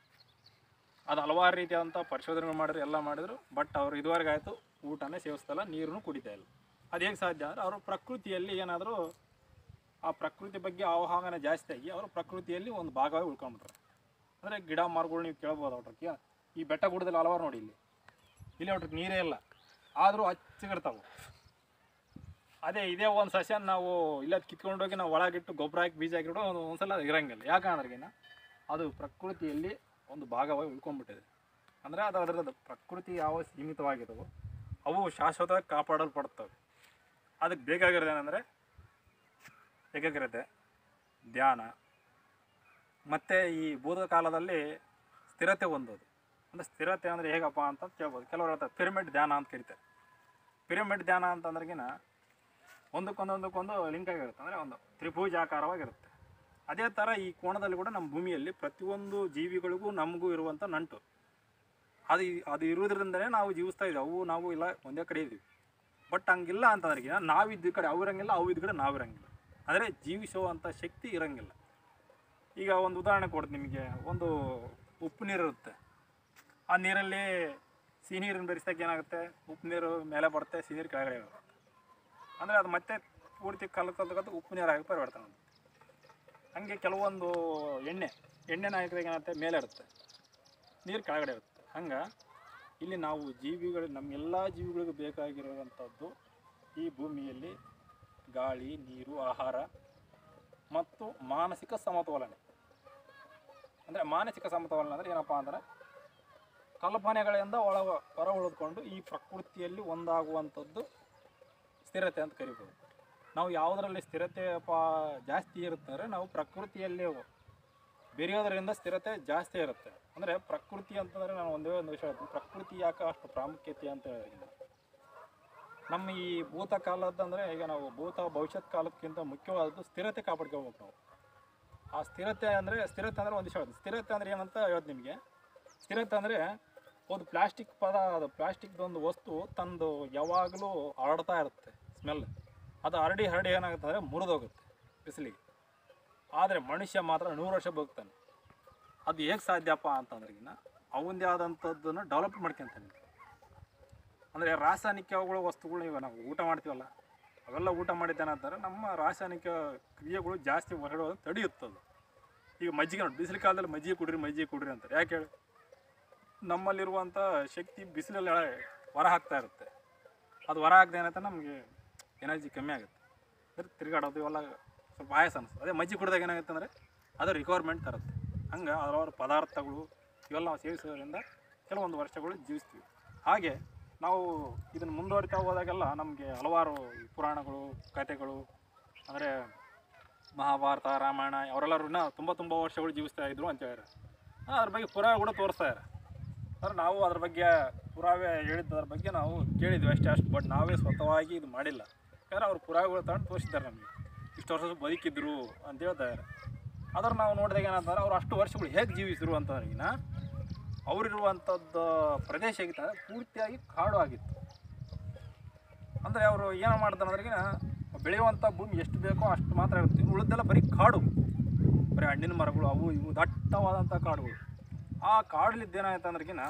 ಅದು ಹಲವಾರು ರೀತಿಯಾದಂಥ ಪರಿಶೋಧನೆಗಳು ಮಾಡಿದ್ರು ಎಲ್ಲ ಮಾಡಿದ್ರು ಬಟ್ ಅವರು ಇದುವರೆಗೆ ಆಯಿತು ಊಟನೇ ಸೇವಿಸ್ತಲ್ಲ ನೀರನ್ನು ಕುಡಿತಾ ಇಲ್ಲ ಅದು ಹೇಗೆ ಸಾಧ್ಯ ಅಂದರೆ ಅವರು ಪ್ರಕೃತಿಯಲ್ಲಿ ಏನಾದರೂ ಆ ಪ್ರಕೃತಿ ಬಗ್ಗೆ ಅವಗಾಹನೆ ಜಾಸ್ತಿ ಆಗಿ ಅವರು ಪ್ರಕೃತಿಯಲ್ಲಿ ಒಂದು ಭಾಗವಾಗಿ ಉಳ್ಕೊಂಡ್ಬಿಟ್ರು ಅಂದರೆ ಗಿಡ ಮರಗಳು ನೀವು ಕೇಳ್ಬೋದು ಅವ್ರಿಗೆ ಈ ಬೆಟ್ಟ ಗುಡ್ಡದಲ್ಲಿ ಹಲವಾರು ನೋಡಿ ಇಲ್ಲಿ ಇಲ್ಲಿ ಅವ್ರಿಗೆ ನೀರೇ ಇಲ್ಲ ಆದರೂ ಹಚ್ಚಗಿರ್ತಾವೆ ಅದೇ ಇದೇ ಒಂದು ಸಸ್ಯ ನಾವು ಇಲ್ಲ ಕಿತ್ಕೊಂಡೋಗಿ ನಾವು ಒಳಗಿಟ್ಟು ಗೊಬ್ಬರ ಹಾಕಿ ಬೀಜ ಹಾಕಿಬಿಟ್ಟು ಒಂದು ಒಂದ್ಸಲ ಅದು ಇರಂಗಿಲ್ಲ ಯಾಕಂದ್ರೆಗಿನ ಅದು ಪ್ರಕೃತಿಯಲ್ಲಿ ಒಂದು ಭಾಗವಾಗಿ ಉಳ್ಕೊಂಡ್ಬಿಟ್ಟಿದೆ ಅಂದರೆ ಅದು ಅದರದ್ದು ಪ್ರಕೃತಿ ಯಾವ ಸೀಮಿತವಾಗಿದವೋ ಅವು ಶಾಶ್ವತವಾಗಿ ಕಾಪಾಡಲ್ಪಡ್ತವೆ ಅದಕ್ಕೆ ಬೇಕಾಗಿರೋದು ಏನಂದರೆ ಏಕಾಗ್ರತೆ ಧ್ಯಾನ ಮತ್ತು ಈ ಭೂತ ಕಾಲದಲ್ಲಿ ಸ್ಥಿರತೆ ಹೊಂದೋದು ಅಂದರೆ ಸ್ಥಿರತೆ ಅಂದರೆ ಹೇಗಪ್ಪ ಅಂತ ಕೇಳ್ಬೋದು ಕೆಲವರು ಹೇಳ್ತಾರೆ ಪಿರಮಿಡ್ ಧ್ಯಾನ ಅಂತ ಕರೀತಾರೆ ಪಿರಮಿಡ್ ಧ್ಯಾನ ಅಂತಂದ್ರೆಗಿನ ಒಂದಕ್ಕೊಂದೊಂದಕ್ಕೊಂದು ಲಿಂಕ್ ಆಗಿರುತ್ತೆ ಅಂದರೆ ಒಂದು ತ್ರಿಭುಜಾಕಾರವಾಗಿರುತ್ತೆ ಅದೇ ಥರ ಈ ಕೋಣದಲ್ಲಿ ಕೂಡ ನಮ್ಮ ಭೂಮಿಯಲ್ಲಿ ಪ್ರತಿಯೊಂದು ಜೀವಿಗಳಿಗೂ ನಮಗೂ ಇರುವಂಥ ನಂಟು ಅದು ಅದು ಇರೋದ್ರಿಂದನೇ ನಾವು ಜೀವಿಸ್ತಾ ಇದ್ದೀವಿ ಅವು ನಾವು ಇಲ್ಲ ಒಂದೇ ಕಡೆ ಇದ್ದೀವಿ ಬಟ್ ಹಂಗಿಲ್ಲ ಅಂತಂದ್ರೆಗಿನ ನಾವಿದ್ದ ಕಡೆ ಅವು ಇರಂಗಿಲ್ಲ ಅವು ಇದ್ದ ಕಡೆ ನಾವು ಇರಂಗಿಲ್ಲ ಅಂದರೆ ಜೀವಿಸುವಂಥ ಶಕ್ತಿ ಇರಂಗಿಲ್ಲ ಈಗ ಒಂದು ಉದಾಹರಣೆ ಕೊಡ್ತೀನಿ ನಿಮಗೆ ಒಂದು ಉಪ್ಪು ನೀರು ಇರುತ್ತೆ ಆ ನೀರಲ್ಲಿ ಸಿಹಿ ನೀರನ್ನು ಬೆರೆಸಿದಾಗ ಏನಾಗುತ್ತೆ ಉಪ್ಪು ನೀರು ಮೇಲೆ ಬರುತ್ತೆ ಸಿಹಿ ನೀರು ಕೆಳಗಡೆ ಬರುತ್ತೆ ಅಂದರೆ ಅದು ಮತ್ತೆ ಪೂರ್ತಿ ಕಲ್ ಕಲ್ತ್ಕೊತ ಉಪ್ಪು ನೀರಾಗಿ ಪರಿವರ್ತನೆ ಆಗುತ್ತೆ ಹಂಗೆ ಕೆಲವೊಂದು ಎಣ್ಣೆ ಎಣ್ಣೆನ ಹಾಕಿದಾಗ ಏನಾಗುತ್ತೆ ಮೇಲೆ ಇರುತ್ತೆ ನೀರು ಕೆಳಗಡೆ ಇರುತ್ತೆ ಹಂಗೆ ಇಲ್ಲಿ ನಾವು ಜೀವಿಗಳು ನಮ್ಮೆಲ್ಲ ಜೀವಿಗಳಿಗೂ ಬೇಕಾಗಿರುವಂಥದ್ದು ಈ ಭೂಮಿಯಲ್ಲಿ ಗಾಳಿ ನೀರು ಆಹಾರ ಮತ್ತು ಮಾನಸಿಕ ಸಮತೋಲನೆ ಅಂದರೆ ಮಾನಸಿಕ ಸಮತೋಲನ ಅಂದರೆ ಏನಪ್ಪ ಅಂದರೆ ಕಲ್ಪನೆಗಳಿಂದ ಒಳ ಹೊರ ಉಳಿದುಕೊಂಡು ಈ ಪ್ರಕೃತಿಯಲ್ಲಿ ಒಂದಾಗುವಂಥದ್ದು ಸ್ಥಿರತೆ ಅಂತ ಕರಿಬೋದು ನಾವು ಯಾವುದರಲ್ಲಿ ಸ್ಥಿರತೆ ಪ ಜಾಸ್ತಿ ಇರುತ್ತೆ ಅಂದರೆ ನಾವು ಪ್ರಕೃತಿಯಲ್ಲಿ ಬೆರೆಯೋದರಿಂದ ಸ್ಥಿರತೆ ಜಾಸ್ತಿ ಇರುತ್ತೆ ಅಂದರೆ ಪ್ರಕೃತಿ ಅಂತಂದರೆ ನಾನು ಒಂದೇ ಒಂದು ವಿಷಯ ಹೇಳ್ತೀನಿ ಪ್ರಕೃತಿ ಯಾಕೆ ಅಷ್ಟು ಪ್ರಾಮುಖ್ಯತೆ ಅಂತ ಹೇಳಿದ್ರೆ ನಮ್ಮ ಈ ಭೂತ ಕಾಲದ್ದು ಅಂದರೆ ಈಗ ನಾವು ಭೂತ ಭವಿಷ್ಯತ್ ಕಾಲಕ್ಕಿಂತ ಮುಖ್ಯವಾದದ್ದು ಸ್ಥಿರತೆ ಕಾಪಾಡ್ಕೋಬೇಕು ನಾವು ಆ ಸ್ಥಿರತೆ ಅಂದರೆ ಸ್ಥಿರತೆ ಅಂದರೆ ಒಂದು ವಿಷಯ ಹೇಳ್ತೀನಿ. ಸ್ಥಿರತೆ ಅಂದರೆ ಏನಂತ ಹೇಳ್ದು ನಿಮಗೆ ಸ್ಥಿರತೆ ಅಂದರೆ ಒಂದು ಪ್ಲಾಸ್ಟಿಕ್ ಪದ ಅದು ಪ್ಲಾಸ್ಟಿಕ್ದು ಒಂದು ವಸ್ತು ತಂದು ಯಾವಾಗಲೂ ಹರಡ್ತಾ ಇರುತ್ತೆ ಸ್ಮೆಲ್ ಅದು ಹರಡಿ ಹರಡಿ ಏನಾಗುತ್ತೆ ಅಂದರೆ ಮುರಿದೋಗುತ್ತೆ ಬಿಸಿಲಿಗೆ ಆದರೆ ಮನುಷ್ಯ ಮಾತ್ರ ನೂರು ವರ್ಷ ಬದುಕ್ತಾನೆ ಅದು ಹೇಗೆ ಸಾಧ್ಯಪ್ಪ ಅಂತಂದ್ರಿಗಿನ ಅವಂದೇ ಆದಂಥದ್ದನ್ನು ಡೆವಲಪ್ ಮಾಡ್ಕೊಂತಾನೆ ಅಂದರೆ ರಾಸಾಯನಿಕಗಳು ವಸ್ತುಗಳು ಈಗ ನಾವು ಊಟ ಮಾಡ್ತೀವಲ್ಲ ಅವೆಲ್ಲ ಊಟ ಮಾಡಿದ್ದೇನಂತಾರೆ ನಮ್ಮ ರಾಸಾಯನಿಕ ಕ್ರಿಯೆಗಳು ಜಾಸ್ತಿ ಹೊರಡೋದು ತಡೆಯುತ್ತದು ಈಗ ಮಜ್ಜಿಗೆ ನೋಡಿ ಬಿಸಿಲು ಕಾಲದಲ್ಲಿ ಮಜ್ಜಿಗೆ ಕುಡ್ರಿ ಮಜ್ಜಿಗೆ ಕುಡ್ರಿ ಅಂತಾರೆ ಯಾಕೆ ಹೇಳಿ ನಮ್ಮಲ್ಲಿರುವಂಥ ಶಕ್ತಿ ಬಿಸಿಲಲ್ಲಿ ಹೊರ ಹಾಕ್ತಾ ಇರುತ್ತೆ ಅದು ಹೊರ ಹಾಕ್ದೆ ಏನಂತ ನಮಗೆ ಎನರ್ಜಿ ಕಮ್ಮಿ ಆಗುತ್ತೆ ಅಂದ್ರೆ ತಿರುಗಾಡೋದು ಇವೆಲ್ಲ ಸ್ವಲ್ಪ ಆಯಾಸ ಅನಿಸ್ತದೆ ಅದೇ ಮಜ್ಜಿಗೆ ಕುಡಿದಾಗ ಏನಾಗುತ್ತೆ ಅಂದರೆ ಅದು ರಿಕ್ವೈರ್ಮೆಂಟ್ ತರುತ್ತೆ ಹಂಗೆ ಹಲವಾರು ಪದಾರ್ಥಗಳು ಇವೆಲ್ಲ ನಾವು ಸೇವಿಸೋದ್ರಿಂದ ಕೆಲವೊಂದು ವರ್ಷಗಳು ಜೀವಿಸ್ತೀವಿ ಹಾಗೆ ನಾವು ಇದನ್ನು ಮುಂದುವರಿತಾ ಹೋದಾಗೆಲ್ಲ ನಮಗೆ ಹಲವಾರು ಈ ಪುರಾಣಗಳು ಕಥೆಗಳು ಅಂದರೆ ಮಹಾಭಾರತ ರಾಮಾಯಣ ಅವರೆಲ್ಲರೂ ತುಂಬ ತುಂಬ ವರ್ಷಗಳು ಜೀವಿಸ್ತಾ ಇದ್ರು ಅಂತ ಹೇಳ್ಯಾರ ಅದ್ರ ಬಗ್ಗೆ ಪುರಾವೆ ಕೂಡ ತೋರಿಸ್ತಾ ಇದ್ದಾರೆ ಅಂದ್ರೆ ನಾವು ಅದ್ರ ಬಗ್ಗೆ ಪುರಾವೆ ಹೇಳಿದ್ದದ್ರ ಬಗ್ಗೆ ನಾವು ಕೇಳಿದ್ವಿ ಅಷ್ಟೇ ಅಷ್ಟು ಬಟ್ ನಾವೇ ಸ್ವತಃವಾಗಿ ಇದು ಮಾಡಿಲ್ಲ ಯಾಕಂದ್ರೆ ಅವ್ರು ಪುರಾವೆಗಳು ತಗೊಂಡು ತೋರಿಸಿದ್ದಾರೆ ನಮಗೆ ಇಷ್ಟು ವರ್ಷ ಬದುಕಿದ್ರು ಅಂತ ಹೇಳ್ತಾ ಇದ್ದಾರೆ ಅದ್ರ ನಾವು ನೋಡಿದಾಗ ಏನಂತಂದ್ರೆ ಅವ್ರು ಅಷ್ಟು ವರ್ಷಗಳು ಹೇಗೆ ಜೀವಿಸಿದ್ರು ಅಂತಂದ್ರಿಗಿನ ಅವರಿರುವಂಥದ್ದು ಪ್ರದೇಶ ಆಗಿತ್ತು ಅಂದ್ರೆ ಪೂರ್ತಿಯಾಗಿ ಕಾಡು ಆಗಿತ್ತು ಅಂದರೆ ಅವರು ಏನು ಮಾಡ್ತಾರೆ ಅಂದ್ರಿಗಿನ ಬೆಳೆಯುವಂಥ ಭೂಮಿ ಎಷ್ಟು ಬೇಕೋ ಅಷ್ಟು ಮಾತ್ರ ಇರುತ್ತೆ ಇನ್ನು ಉಳಿದೆಲ್ಲ ಬರೀ ಕಾಡು ಬರೀ ಹಣ್ಣಿನ ಮರಗಳು ಅವು ಇವು ದಟ್ಟವಾದಂಥ ಕಾಡುಗಳು ಆ ಕಾಡಲಿದ್ದು ಏನಾಯ್ತು ಅಂದ್ರಿಗಿನ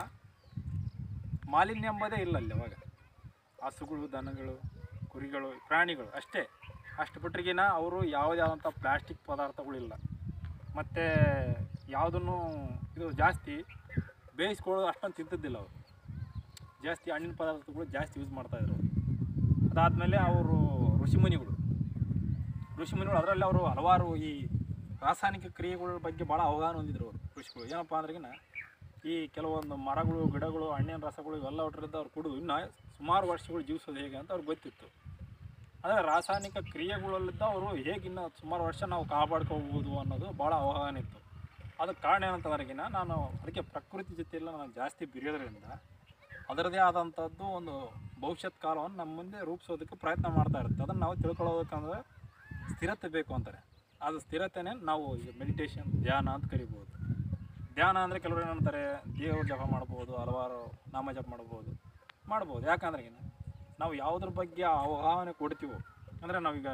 ಮಾಲಿನ್ಯ ಎಂಬುದೇ ಇಲ್ಲ ಅಲ್ಲಿ ಅವಾಗ ಹಸುಗಳು ದನಗಳು ಕುರಿಗಳು ಪ್ರಾಣಿಗಳು ಅಷ್ಟೇ ಅಷ್ಟು ಬಿಟ್ರಿಗಿನ ಅವರು ಯಾವುದೇ ಆದಂಥ ಪ್ಲಾಸ್ಟಿಕ್ ಪದಾರ್ಥಗಳಿಲ್ಲ ಮತ್ತು ಯಾವುದನ್ನು ಇದು ಜಾಸ್ತಿ ಬೇಯಿಸ್ಕೊಳ್ಳೋದು ಅಷ್ಟೊಂದು ತಿಂತಿದ್ದಿಲ್ಲ ಅವರು ಜಾಸ್ತಿ ಹಣ್ಣಿನ ಪದಾರ್ಥಗಳು ಜಾಸ್ತಿ ಯೂಸ್ ಮಾಡ್ತಾಯಿದ್ರು ಅದಾದಮೇಲೆ ಅವರು ಋಷಿಮುನಿಗಳು ಋಷಿಮುನಿಗಳು ಅದರಲ್ಲಿ ಅವರು ಹಲವಾರು ಈ ರಾಸಾಯನಿಕ ಕ್ರಿಯೆಗಳ ಬಗ್ಗೆ ಭಾಳ ಅವಗಾಹನ ಹೊಂದಿದ್ರು ಅವರು ಋಷಿಗಳು ಏನಪ್ಪ ಅಂದ್ರೆಗಿನ ಈ ಕೆಲವೊಂದು ಮರಗಳು ಗಿಡಗಳು ಹಣ್ಣಿನ ರಸಗಳು ಇವೆಲ್ಲ ಒಟ್ಟರಿಂದ ಅವ್ರು ಕುಡಿದು ಇನ್ನು ಸುಮಾರು ವರ್ಷಗಳು ಜೀವಿಸೋದು ಹೇಗೆ ಅಂತ ಅವ್ರಿಗೆ ಗೊತ್ತಿತ್ತು ಅಂದರೆ ರಾಸಾಯನಿಕ ಕ್ರಿಯೆಗಳಲ್ಲಿದ್ದ ಅವರು ಹೇಗೆ ಇನ್ನು ಸುಮಾರು ವರ್ಷ ನಾವು ಕಾಪಾಡ್ಕೋಬೋದು ಅನ್ನೋದು ಭಾಳ ಅವಗಾಹನ ಇತ್ತು ಅದಕ್ಕೆ ಕಾರಣ ಏನಂತಂದ್ರೆಗಿನ ನಾನು ಅದಕ್ಕೆ ಪ್ರಕೃತಿ ಜೊತೆಯೆಲ್ಲ ನಾನು ಜಾಸ್ತಿ ಬೆರೆಯೋದ್ರಿಂದ ಅದರದೇ ಆದಂಥದ್ದು ಒಂದು ಭವಿಷ್ಯತ್ ಕಾಲವನ್ನು ನಮ್ಮ ಮುಂದೆ ರೂಪಿಸೋದಕ್ಕೆ ಪ್ರಯತ್ನ ಮಾಡ್ತಾ ಇರುತ್ತೆ ಅದನ್ನು ನಾವು ತಿಳ್ಕೊಳ್ಳೋದಕ್ಕಂದ್ರೆ ಸ್ಥಿರತೆ ಬೇಕು ಅಂತಾರೆ ಅದು ಸ್ಥಿರತೆನೇ ನಾವು ಈಗ ಮೆಡಿಟೇಷನ್ ಧ್ಯಾನ ಅಂತ ಕರಿಬೋದು ಧ್ಯಾನ ಅಂದರೆ ಕೆಲವರು ಏನಂತಾರೆ ದೇವ್ರ ಜಪ ಮಾಡ್ಬೋದು ಹಲವಾರು ನಾಮ ಜಪ ಮಾಡ್ಬೋದು ಮಾಡ್ಬೋದು ಯಾಕಂದ್ರೆ ಏನು ನಾವು ಯಾವುದ್ರ ಬಗ್ಗೆ ಅವಗಾಹನೆ ಕೊಡ್ತೀವೋ ಅಂದರೆ ನಾವೀಗ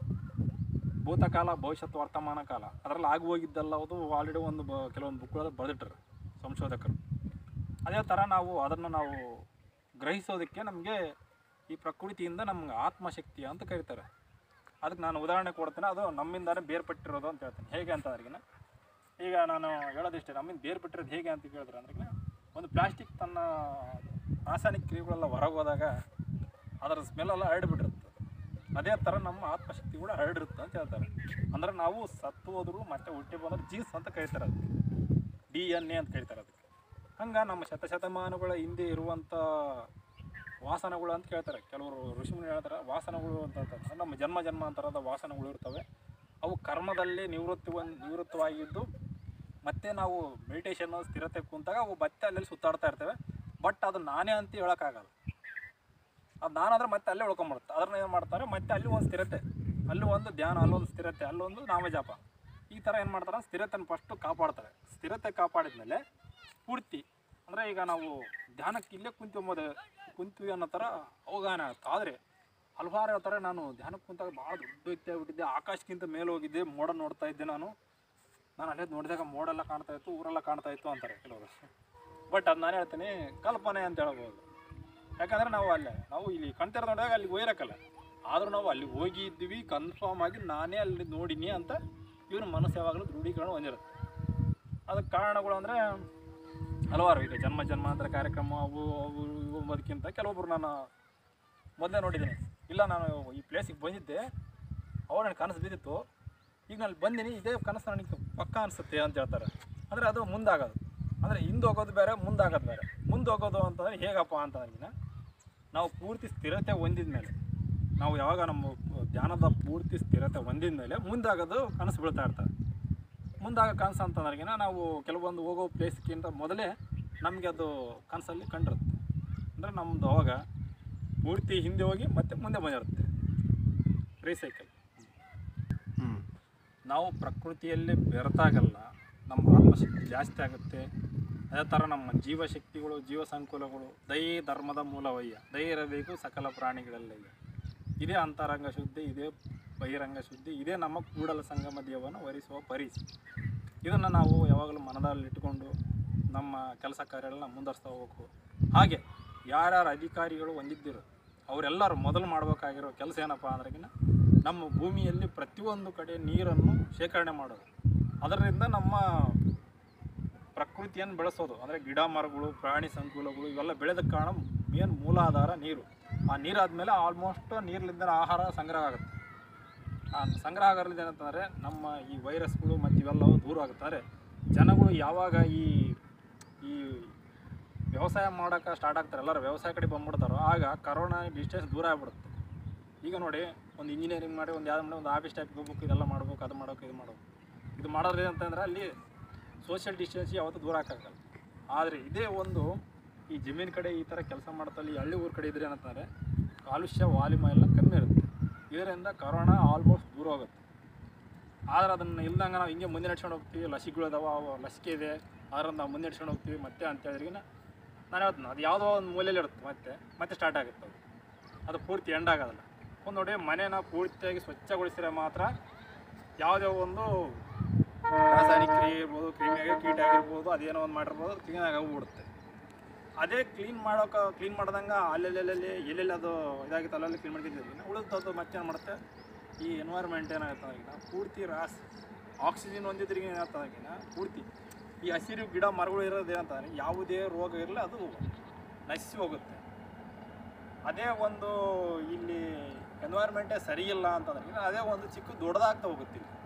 ಭೂತಕಾಲ ಭವಿಷ್ಯತ್ ವರ್ತಮಾನ ಕಾಲ ಅದರಲ್ಲಿ ಆಗಿ ಹೋಗಿದ್ದೆಲ್ಲವುದು ಆಲ್ರೆಡಿ ಒಂದು ಬ ಕೆಲವೊಂದು ಬುಕ್ಗಳಲ್ಲಿ ಬರೆದಿಟ್ಟರು ಸಂಶೋಧಕರು ಅದೇ ಥರ ನಾವು ಅದನ್ನು ನಾವು ಗ್ರಹಿಸೋದಕ್ಕೆ ನಮಗೆ ಈ ಪ್ರಕೃತಿಯಿಂದ ನಮ್ಗೆ ಆತ್ಮಶಕ್ತಿ ಅಂತ ಕರೀತಾರೆ ಅದಕ್ಕೆ ನಾನು ಉದಾಹರಣೆ ಕೊಡ್ತೇನೆ ಅದು ನಮ್ಮಿಂದಾನೇ ಬೇರ್ಪಟ್ಟಿರೋದು ಅಂತ ಹೇಳ್ತೀನಿ ಹೇಗೆ ಅಂತ ಅಂದ್ರಿಗಿನ ಈಗ ನಾನು ಹೇಳೋದಿಷ್ಟೇ ನಮ್ಮಿಂದ ಬೇರ್ಪಟ್ಟಿರೋದು ಹೇಗೆ ಅಂತ ಕೇಳಿದ್ರೆ ಅಂದ್ರಿಗಿನ ಒಂದು ಪ್ಲಾಸ್ಟಿಕ್ ತನ್ನ ರಾಸಾಯನಿಕ ಕ್ರಿಯೆಗಳೆಲ್ಲ ಹೊರಗೆ ಹೋದಾಗ ಅದರ ಸ್ಮೆಲ್ಲೆಲ್ಲ ಹರಡ್ಬಿಟ್ಟಿರುತ್ತೆ ಅದೇ ಥರ ನಮ್ಮ ಆತ್ಮಶಕ್ತಿ ಕೂಡ ಹರಡಿರುತ್ತೆ ಅಂತ ಹೇಳ್ತಾರೆ ಅಂದ್ರೆ ನಾವು ಸತ್ತು ಹೋದ್ರು ಮತ್ತೆ ಹುಟ್ಟಿ ಬಂದ್ರೆ ಜೀನ್ಸ್ ಅಂತ ಕರೀತಾರೆ ಅದಕ್ಕೆ ಡಿ ಎನ್ ಎ ಅಂತ ಕರೀತಾರೆ ಅದಕ್ಕೆ ಹಂಗೆ ನಮ್ಮ ಶತಶತಮಾನಗಳ ಹಿಂದೆ ಇರುವಂಥ ವಾಸನಗಳು ಅಂತ ಕೇಳ್ತಾರೆ ಕೆಲವರು ಋಷಿಮುನಿ ಹೇಳ್ತಾರೆ ವಾಸನಗಳು ಅಂತ ಹೇಳ್ತಾರೆ ನಮ್ಮ ಜನ್ಮ ಜನ್ಮಾಂತರದ ವಾಸನಗಳು ಇರ್ತವೆ ಅವು ಕರ್ಮದಲ್ಲಿ ನಿವೃತ್ತಿ ಒಂದು ನಿವೃತ್ತವಾಗಿದ್ದು ಮತ್ತೆ ನಾವು ಮೆಡಿಟೇಷನ್ ಸ್ಥಿರತೆ ಕುಂತಾಗ ಅವು ಮತ್ತೆ ಅಲ್ಲಿ ಸುತ್ತಾಡ್ತಾ ಇರ್ತವೆ ಬಟ್ ಅದು ನಾನೇ ಅಂತ ಹೇಳೋಕ್ಕಾಗಲ್ಲ ಅದು ನಾನಾದ್ರೆ ಮತ್ತೆ ಅಲ್ಲೇ ಉಳ್ಕೊಂಬಿಡುತ್ತೆ ಅದನ್ನ ಏನು ಮಾಡ್ತಾರೆ ಮತ್ತೆ ಅಲ್ಲಿ ಒಂದು ಸ್ಥಿರತೆ ಅಲ್ಲಿ ಒಂದು ಧ್ಯಾನ ಅಲ್ಲೊಂದು ಸ್ಥಿರತೆ ಅಲ್ಲೊಂದು ನಾಮಜಪ ಈ ಥರ ಏನು ಮಾಡ್ತಾರೆ ಸ್ಥಿರತೆನ ಫಸ್ಟು ಕಾಪಾಡ್ತಾರೆ ಸ್ಥಿರತೆ ಕಾಪಾಡಿದ್ಮೇಲೆ ಪೂರ್ತಿ ಅಂದರೆ ಈಗ ನಾವು ಧ್ಯಾನಕ್ಕೆ ಇಲ್ಲೇ ಕುಂತೀವಿ ಕುಂತೀವಿ ಅನ್ನೋ ಥರ ಅವಗಾಹನ ಆಗುತ್ತೆ ಆದರೆ ಹಲವಾರು ಹೇಳ್ತಾರೆ ನಾನು ಧ್ಯಾನಕ್ಕೆ ಕುಂತಾಗ ಭಾಳ ದೊಡ್ಡ ವ್ಯಕ್ತಿ ಆಗಿಬಿಟ್ಟಿದ್ದೆ ಆಕಾಶಕ್ಕಿಂತ ಮೇಲೆ ಹೋಗಿದ್ದೆ ಮೋಡ ನೋಡ್ತಾ ಇದ್ದೆ ನಾನು ನಾನು ಅಲ್ಲೇ ನೋಡಿದಾಗ ಮೋಡೆಲ್ಲ ಕಾಣ್ತಾ ಇತ್ತು ಊರೆಲ್ಲ ಕಾಣ್ತಾ ಇತ್ತು ಅಂತಾರೆ ಕೆಲವರು ಬಟ್ ಅದು ನಾನು ಹೇಳ್ತೀನಿ ಕಲ್ಪನೆ ಅಂತ ಹೇಳ್ಬೋದು ಯಾಕಂದರೆ ನಾವು ಅಲ್ಲೇ ನಾವು ಇಲ್ಲಿ ಕಣ್ತೆರ ನೋಡಿದಾಗ ಅಲ್ಲಿ ಹೋಗಿರಕ್ಕಲ್ಲ ಆದರೂ ನಾವು ಅಲ್ಲಿ ಹೋಗಿದ್ವಿ ಕನ್ಫರ್ಮ್ ಆಗಿ ನಾನೇ ಅಲ್ಲಿ ನೋಡಿನಿ ಅಂತ ಇವನು ಮನಸ್ಸು ಯಾವಾಗಲೂ ದೃಢೀಕರಣ ಹೊಂದಿರುತ್ತೆ ಅದಕ್ಕೆ ಕಾರಣಗಳು ಅಂದರೆ ಹಲವಾರು ಈಗ ಜನ್ಮ ಜನ್ಮಾಂತರ ಕಾರ್ಯಕ್ರಮ ಅವು ಅವು ಇವು ಬದುಕಿಂತ ಕೆಲವೊಬ್ರು ನಾನು ಮೊದಲೇ ನೋಡಿದ್ದೀನಿ ಇಲ್ಲ ನಾನು ಈ ಪ್ಲೇಸಿಗೆ ಬಂದಿದ್ದೆ ಅವಾಗ ನನಗೆ ಕನಸು ಬಿದ್ದಿತ್ತು ಈಗ ನಾನು ಬಂದೀನಿ ಇದೇ ಕನಸು ನನಗೆ ಪಕ್ಕ ಅನಿಸುತ್ತೆ ಅಂತ ಹೇಳ್ತಾರೆ ಅಂದರೆ ಅದು ಮುಂದಾಗೋದು ಅಂದರೆ ಹಿಂದೆ ಹೋಗೋದು ಬೇರೆ ಮುಂದಾಗೋದು ಬೇರೆ ಮುಂದೆ ಹೋಗೋದು ಅಂತಂದರೆ ಹೇಗಪ್ಪ ಅಂತ ನನಗಿನ ನಾವು ಪೂರ್ತಿ ಸ್ಥಿರತೆ ಹೊಂದಿದ ಮೇಲೆ ನಾವು ಯಾವಾಗ ನಮ್ಮ ಧ್ಯಾನದ ಪೂರ್ತಿ ಸ್ಥಿರತೆ ಹೊಂದಿದ ಮೇಲೆ ಮುಂದಾಗೋದು ಕನಸು ಬೀಳ್ತಾ ಇರ್ತಾರೆ ಮುಂದಾಗ ಕನಸು ಅಂತಂದ್ರಿಗಿನ ನಾವು ಕೆಲವೊಂದು ಹೋಗೋ ಪ್ಲೇಸ್ಗಿಂತ ಮೊದಲೇ ನಮಗೆ ಅದು ಕನಸಲ್ಲಿ ಕಂಡಿರುತ್ತೆ ಅಂದರೆ ನಮ್ಮದು ಅವಾಗ ಪೂರ್ತಿ ಹಿಂದೆ ಹೋಗಿ ಮತ್ತೆ ಮುಂದೆ ಬಂದಿರುತ್ತೆ ರೀಸೈಕಲ್ ನಾವು ಪ್ರಕೃತಿಯಲ್ಲಿ ಬೆರೆತಾಗಲ್ಲ ನಮ್ಮ ಆತ್ಮಶಕ್ತಿ ಜಾಸ್ತಿ ಆಗುತ್ತೆ ಅದೇ ಥರ ನಮ್ಮ ಜೀವಶಕ್ತಿಗಳು ಜೀವ ಸಂಕುಲಗಳು ದೈ ಧರ್ಮದ ಮೂಲವಯ್ಯ ದೈ ಇರಬೇಕು ಸಕಲ ಪ್ರಾಣಿಗಳಲ್ಲಯ್ಯ ಇದೇ ಅಂತರಂಗ ಶುದ್ಧಿ ಇದೇ ಬಹಿರಂಗ ಶುದ್ಧಿ ಇದೇ ನಮ್ಮ ಕೂಡಲ ಸಂಗಮ ದೇವವನ್ನು ವರಿಸುವ ಪರಿಸಿ ಇದನ್ನು ನಾವು ಯಾವಾಗಲೂ ಮನದಲ್ಲಿ ಇಟ್ಟುಕೊಂಡು ನಮ್ಮ ಕೆಲಸ ಕಾರ್ಯಗಳನ್ನ ಮುಂದುವರಿಸ್ತಾ ಹೋಗ್ಬೇಕು ಹಾಗೆ ಯಾರ್ಯಾರು ಅಧಿಕಾರಿಗಳು ಹೊಂದಿದ್ದಿರೋ ಅವರೆಲ್ಲರೂ ಮೊದಲು ಮಾಡಬೇಕಾಗಿರೋ ಕೆಲಸ ಏನಪ್ಪ ಅಂದ್ರೆಗಿನ ನಮ್ಮ ಭೂಮಿಯಲ್ಲಿ ಪ್ರತಿಯೊಂದು ಕಡೆ ನೀರನ್ನು ಶೇಖರಣೆ ಮಾಡೋದು ಅದರಿಂದ ನಮ್ಮ ಪ್ರಕೃತಿಯನ್ನು ಬೆಳೆಸೋದು ಅಂದರೆ ಗಿಡ ಮರಗಳು ಪ್ರಾಣಿ ಸಂಕುಲಗಳು ಇವೆಲ್ಲ ಬೆಳೆದ ಕಾರಣ ಮೇನ್ ಮೂಲಾಧಾರ ನೀರು ಆ ನೀರಾದ್ಮೇಲೆ ಆಲ್ಮೋಸ್ಟ್ ನೀರಿನಿಂದ ಆಹಾರ ಸಂಗ್ರಹ ಆಗುತ್ತೆ ಆ ಸಂಗ್ರಹ ಆಗೋದ್ರಿಂದ ಏನಂತಂದರೆ ನಮ್ಮ ಈ ವೈರಸ್ಗಳು ಮತ್ತು ಇವೆಲ್ಲವೂ ದೂರ ಆಗುತ್ತಾರೆ ಜನಗಳು ಯಾವಾಗ ಈ ಈ ವ್ಯವಸಾಯ ಮಾಡೋಕೆ ಸ್ಟಾರ್ಟ್ ಆಗ್ತಾರೆ ಎಲ್ಲರೂ ವ್ಯವಸಾಯ ಕಡೆ ಬಂದ್ಬಿಡ್ತಾರೋ ಆಗ ಕರೋನಾ ಡಿಸ್ಟೆನ್ಸ್ ದೂರ ಆಗ್ಬಿಡುತ್ತೆ ಈಗ ನೋಡಿ ಒಂದು ಇಂಜಿನಿಯರಿಂಗ್ ಮಾಡಿ ಒಂದು ಯಾವ್ದು ಮಾಡಿ ಒಂದು ಆಫೀಸ್ ಟೈಪ್ ಹೋಗ್ಬೇಕು ಇದೆಲ್ಲ ಮಾಡ್ಬೇಕು ಅದು ಮಾಡ್ಬೇಕು ಇದು ಮಾಡ್ಬೇಕು ಇದು ಮಾಡೋದ್ರೆ ಅಂತಂದ್ರೆ ಅಲ್ಲಿ ಸೋಷಿಯಲ್ ಡಿಸ್ಟೆನ್ಸ್ ಯಾವತ್ತೂ ದೂರ ಹಾಕಾಗಲ್ಲ ಆದರೆ ಇದೇ ಒಂದು ಈ ಜಮೀನು ಕಡೆ ಈ ಥರ ಕೆಲಸ ಮಾಡ್ತಲ್ಲಿ ಈ ಹಳ್ಳಿ ಊರ ಕಡೆ ಇದ್ರೆ ಏನಂತಂದರೆ ಕಾಲುಷ್ಯ ವಾಲ್ಯೂಮ್ ಎಲ್ಲ ಕಮ್ಮಿ ಇರುತ್ತೆ ಇದರಿಂದ ಕರೋನಾ ಆಲ್ಮೋಸ್ಟ್ ದೂರ ಹೋಗುತ್ತೆ ಆದರೆ ಅದನ್ನು ಇಲ್ದಂಗೆ ನಾವು ಹಿಂಗೆ ಮುಂದೆ ನಡ್ಸ್ಕೊಂಡು ಹೋಗ್ತೀವಿ ಲಸಿಕೆಗಳು ಅದಾವ ಅವು ಲಸಿಕೆ ಇದೆ ಅದರಿಂದ ನಾವು ಮುಂದೆ ನಡ್ಸ್ಕೊಂಡು ಹೋಗ್ತೀವಿ ಮತ್ತೆ ಅಂತ ಹೇಳಿದ್ರಿಗಿನ ನಾನು ಹೇಳ್ತೀನಿ ಅದು ಯಾವುದೋ ಒಂದು ಮೂಲೆಯಲ್ಲಿ ಇರುತ್ತೆ ಮತ್ತೆ ಮತ್ತೆ ಸ್ಟಾರ್ಟ್ ಆಗುತ್ತೆ ಅದು ಅದು ಪೂರ್ತಿ ಎಂಡ್ ಆಗೋದಿಲ್ಲ ಒಂದು ನೋಡಿ ಮನೇನ ಪೂರ್ತಿಯಾಗಿ ಸ್ವಚ್ಛಗೊಳಿಸಿದ್ರೆ ಮಾತ್ರ ಯಾವುದೇ ಒಂದು ರಾಸಾಯನಿಕ ಕ್ರಿಯೆ ಇರ್ಬೋದು ಕ್ರಿಮಿ ಆಗಿ ಕೀಟ ಆಗಿರ್ಬೋದು ಅದೇನೋ ಒಂದು ಮಾಡಿರ್ಬೋದು ಅದು ಕ್ಲೀನ್ ಆಗಿ ಹೋಗ್ಬಿಡುತ್ತೆ ಅದೇ ಕ್ಲೀನ್ ಮಾಡೋಕೆ ಕ್ಲೀನ್ ಮಾಡ್ದಂಗೆ ಅಲ್ಲೆಲ್ಲೆಲ್ಲಿ ಎಲ್ಲೆಲ್ಲಿ ಅದು ಇದಾಗಿತ್ತು ಅಲ್ಲೆಲ್ಲಿ ಕ್ಲೀನ್ ಮಾಡ್ತಿದ್ದೀವಿ ಉಳಿದದ್ದು ಮತ್ತೆ ಏನು ಮಾಡುತ್ತೆ ಈ ಎನ್ವೈರ್ಮೆಂಟ್ ಏನಾಗುತ್ತೆ ಅದಕ್ಕಿಂತ ಪೂರ್ತಿ ರಾಸ್ ಆಕ್ಸಿಜನ್ ಹೊಂದಿದ್ರಿಗೆ ಏನಾಗ್ತದೆ ಅದಕ್ಕಿಂತ ಪೂರ್ತಿ ಈ ಹಸಿರು ಗಿಡ ಮರಗಳು ಇರೋದು ಏನಂತಂದರೆ ಯಾವುದೇ ರೋಗ ಇರಲಿ ಅದು ನಶಿಸಿ ಹೋಗುತ್ತೆ ಅದೇ ಒಂದು ಇಲ್ಲಿ ಎನ್ವೈರ್ಮೆಂಟೇ ಸರಿ ಇಲ್ಲ ಅಂತಂದ್ರೆ ಅದೇ ಒಂದು ಚಿಕ್ಕ ದೊಡ್ಡದಾಗ್ತಾ ಹೋಗುತ್ತೆ ಇಲ್ಲಿ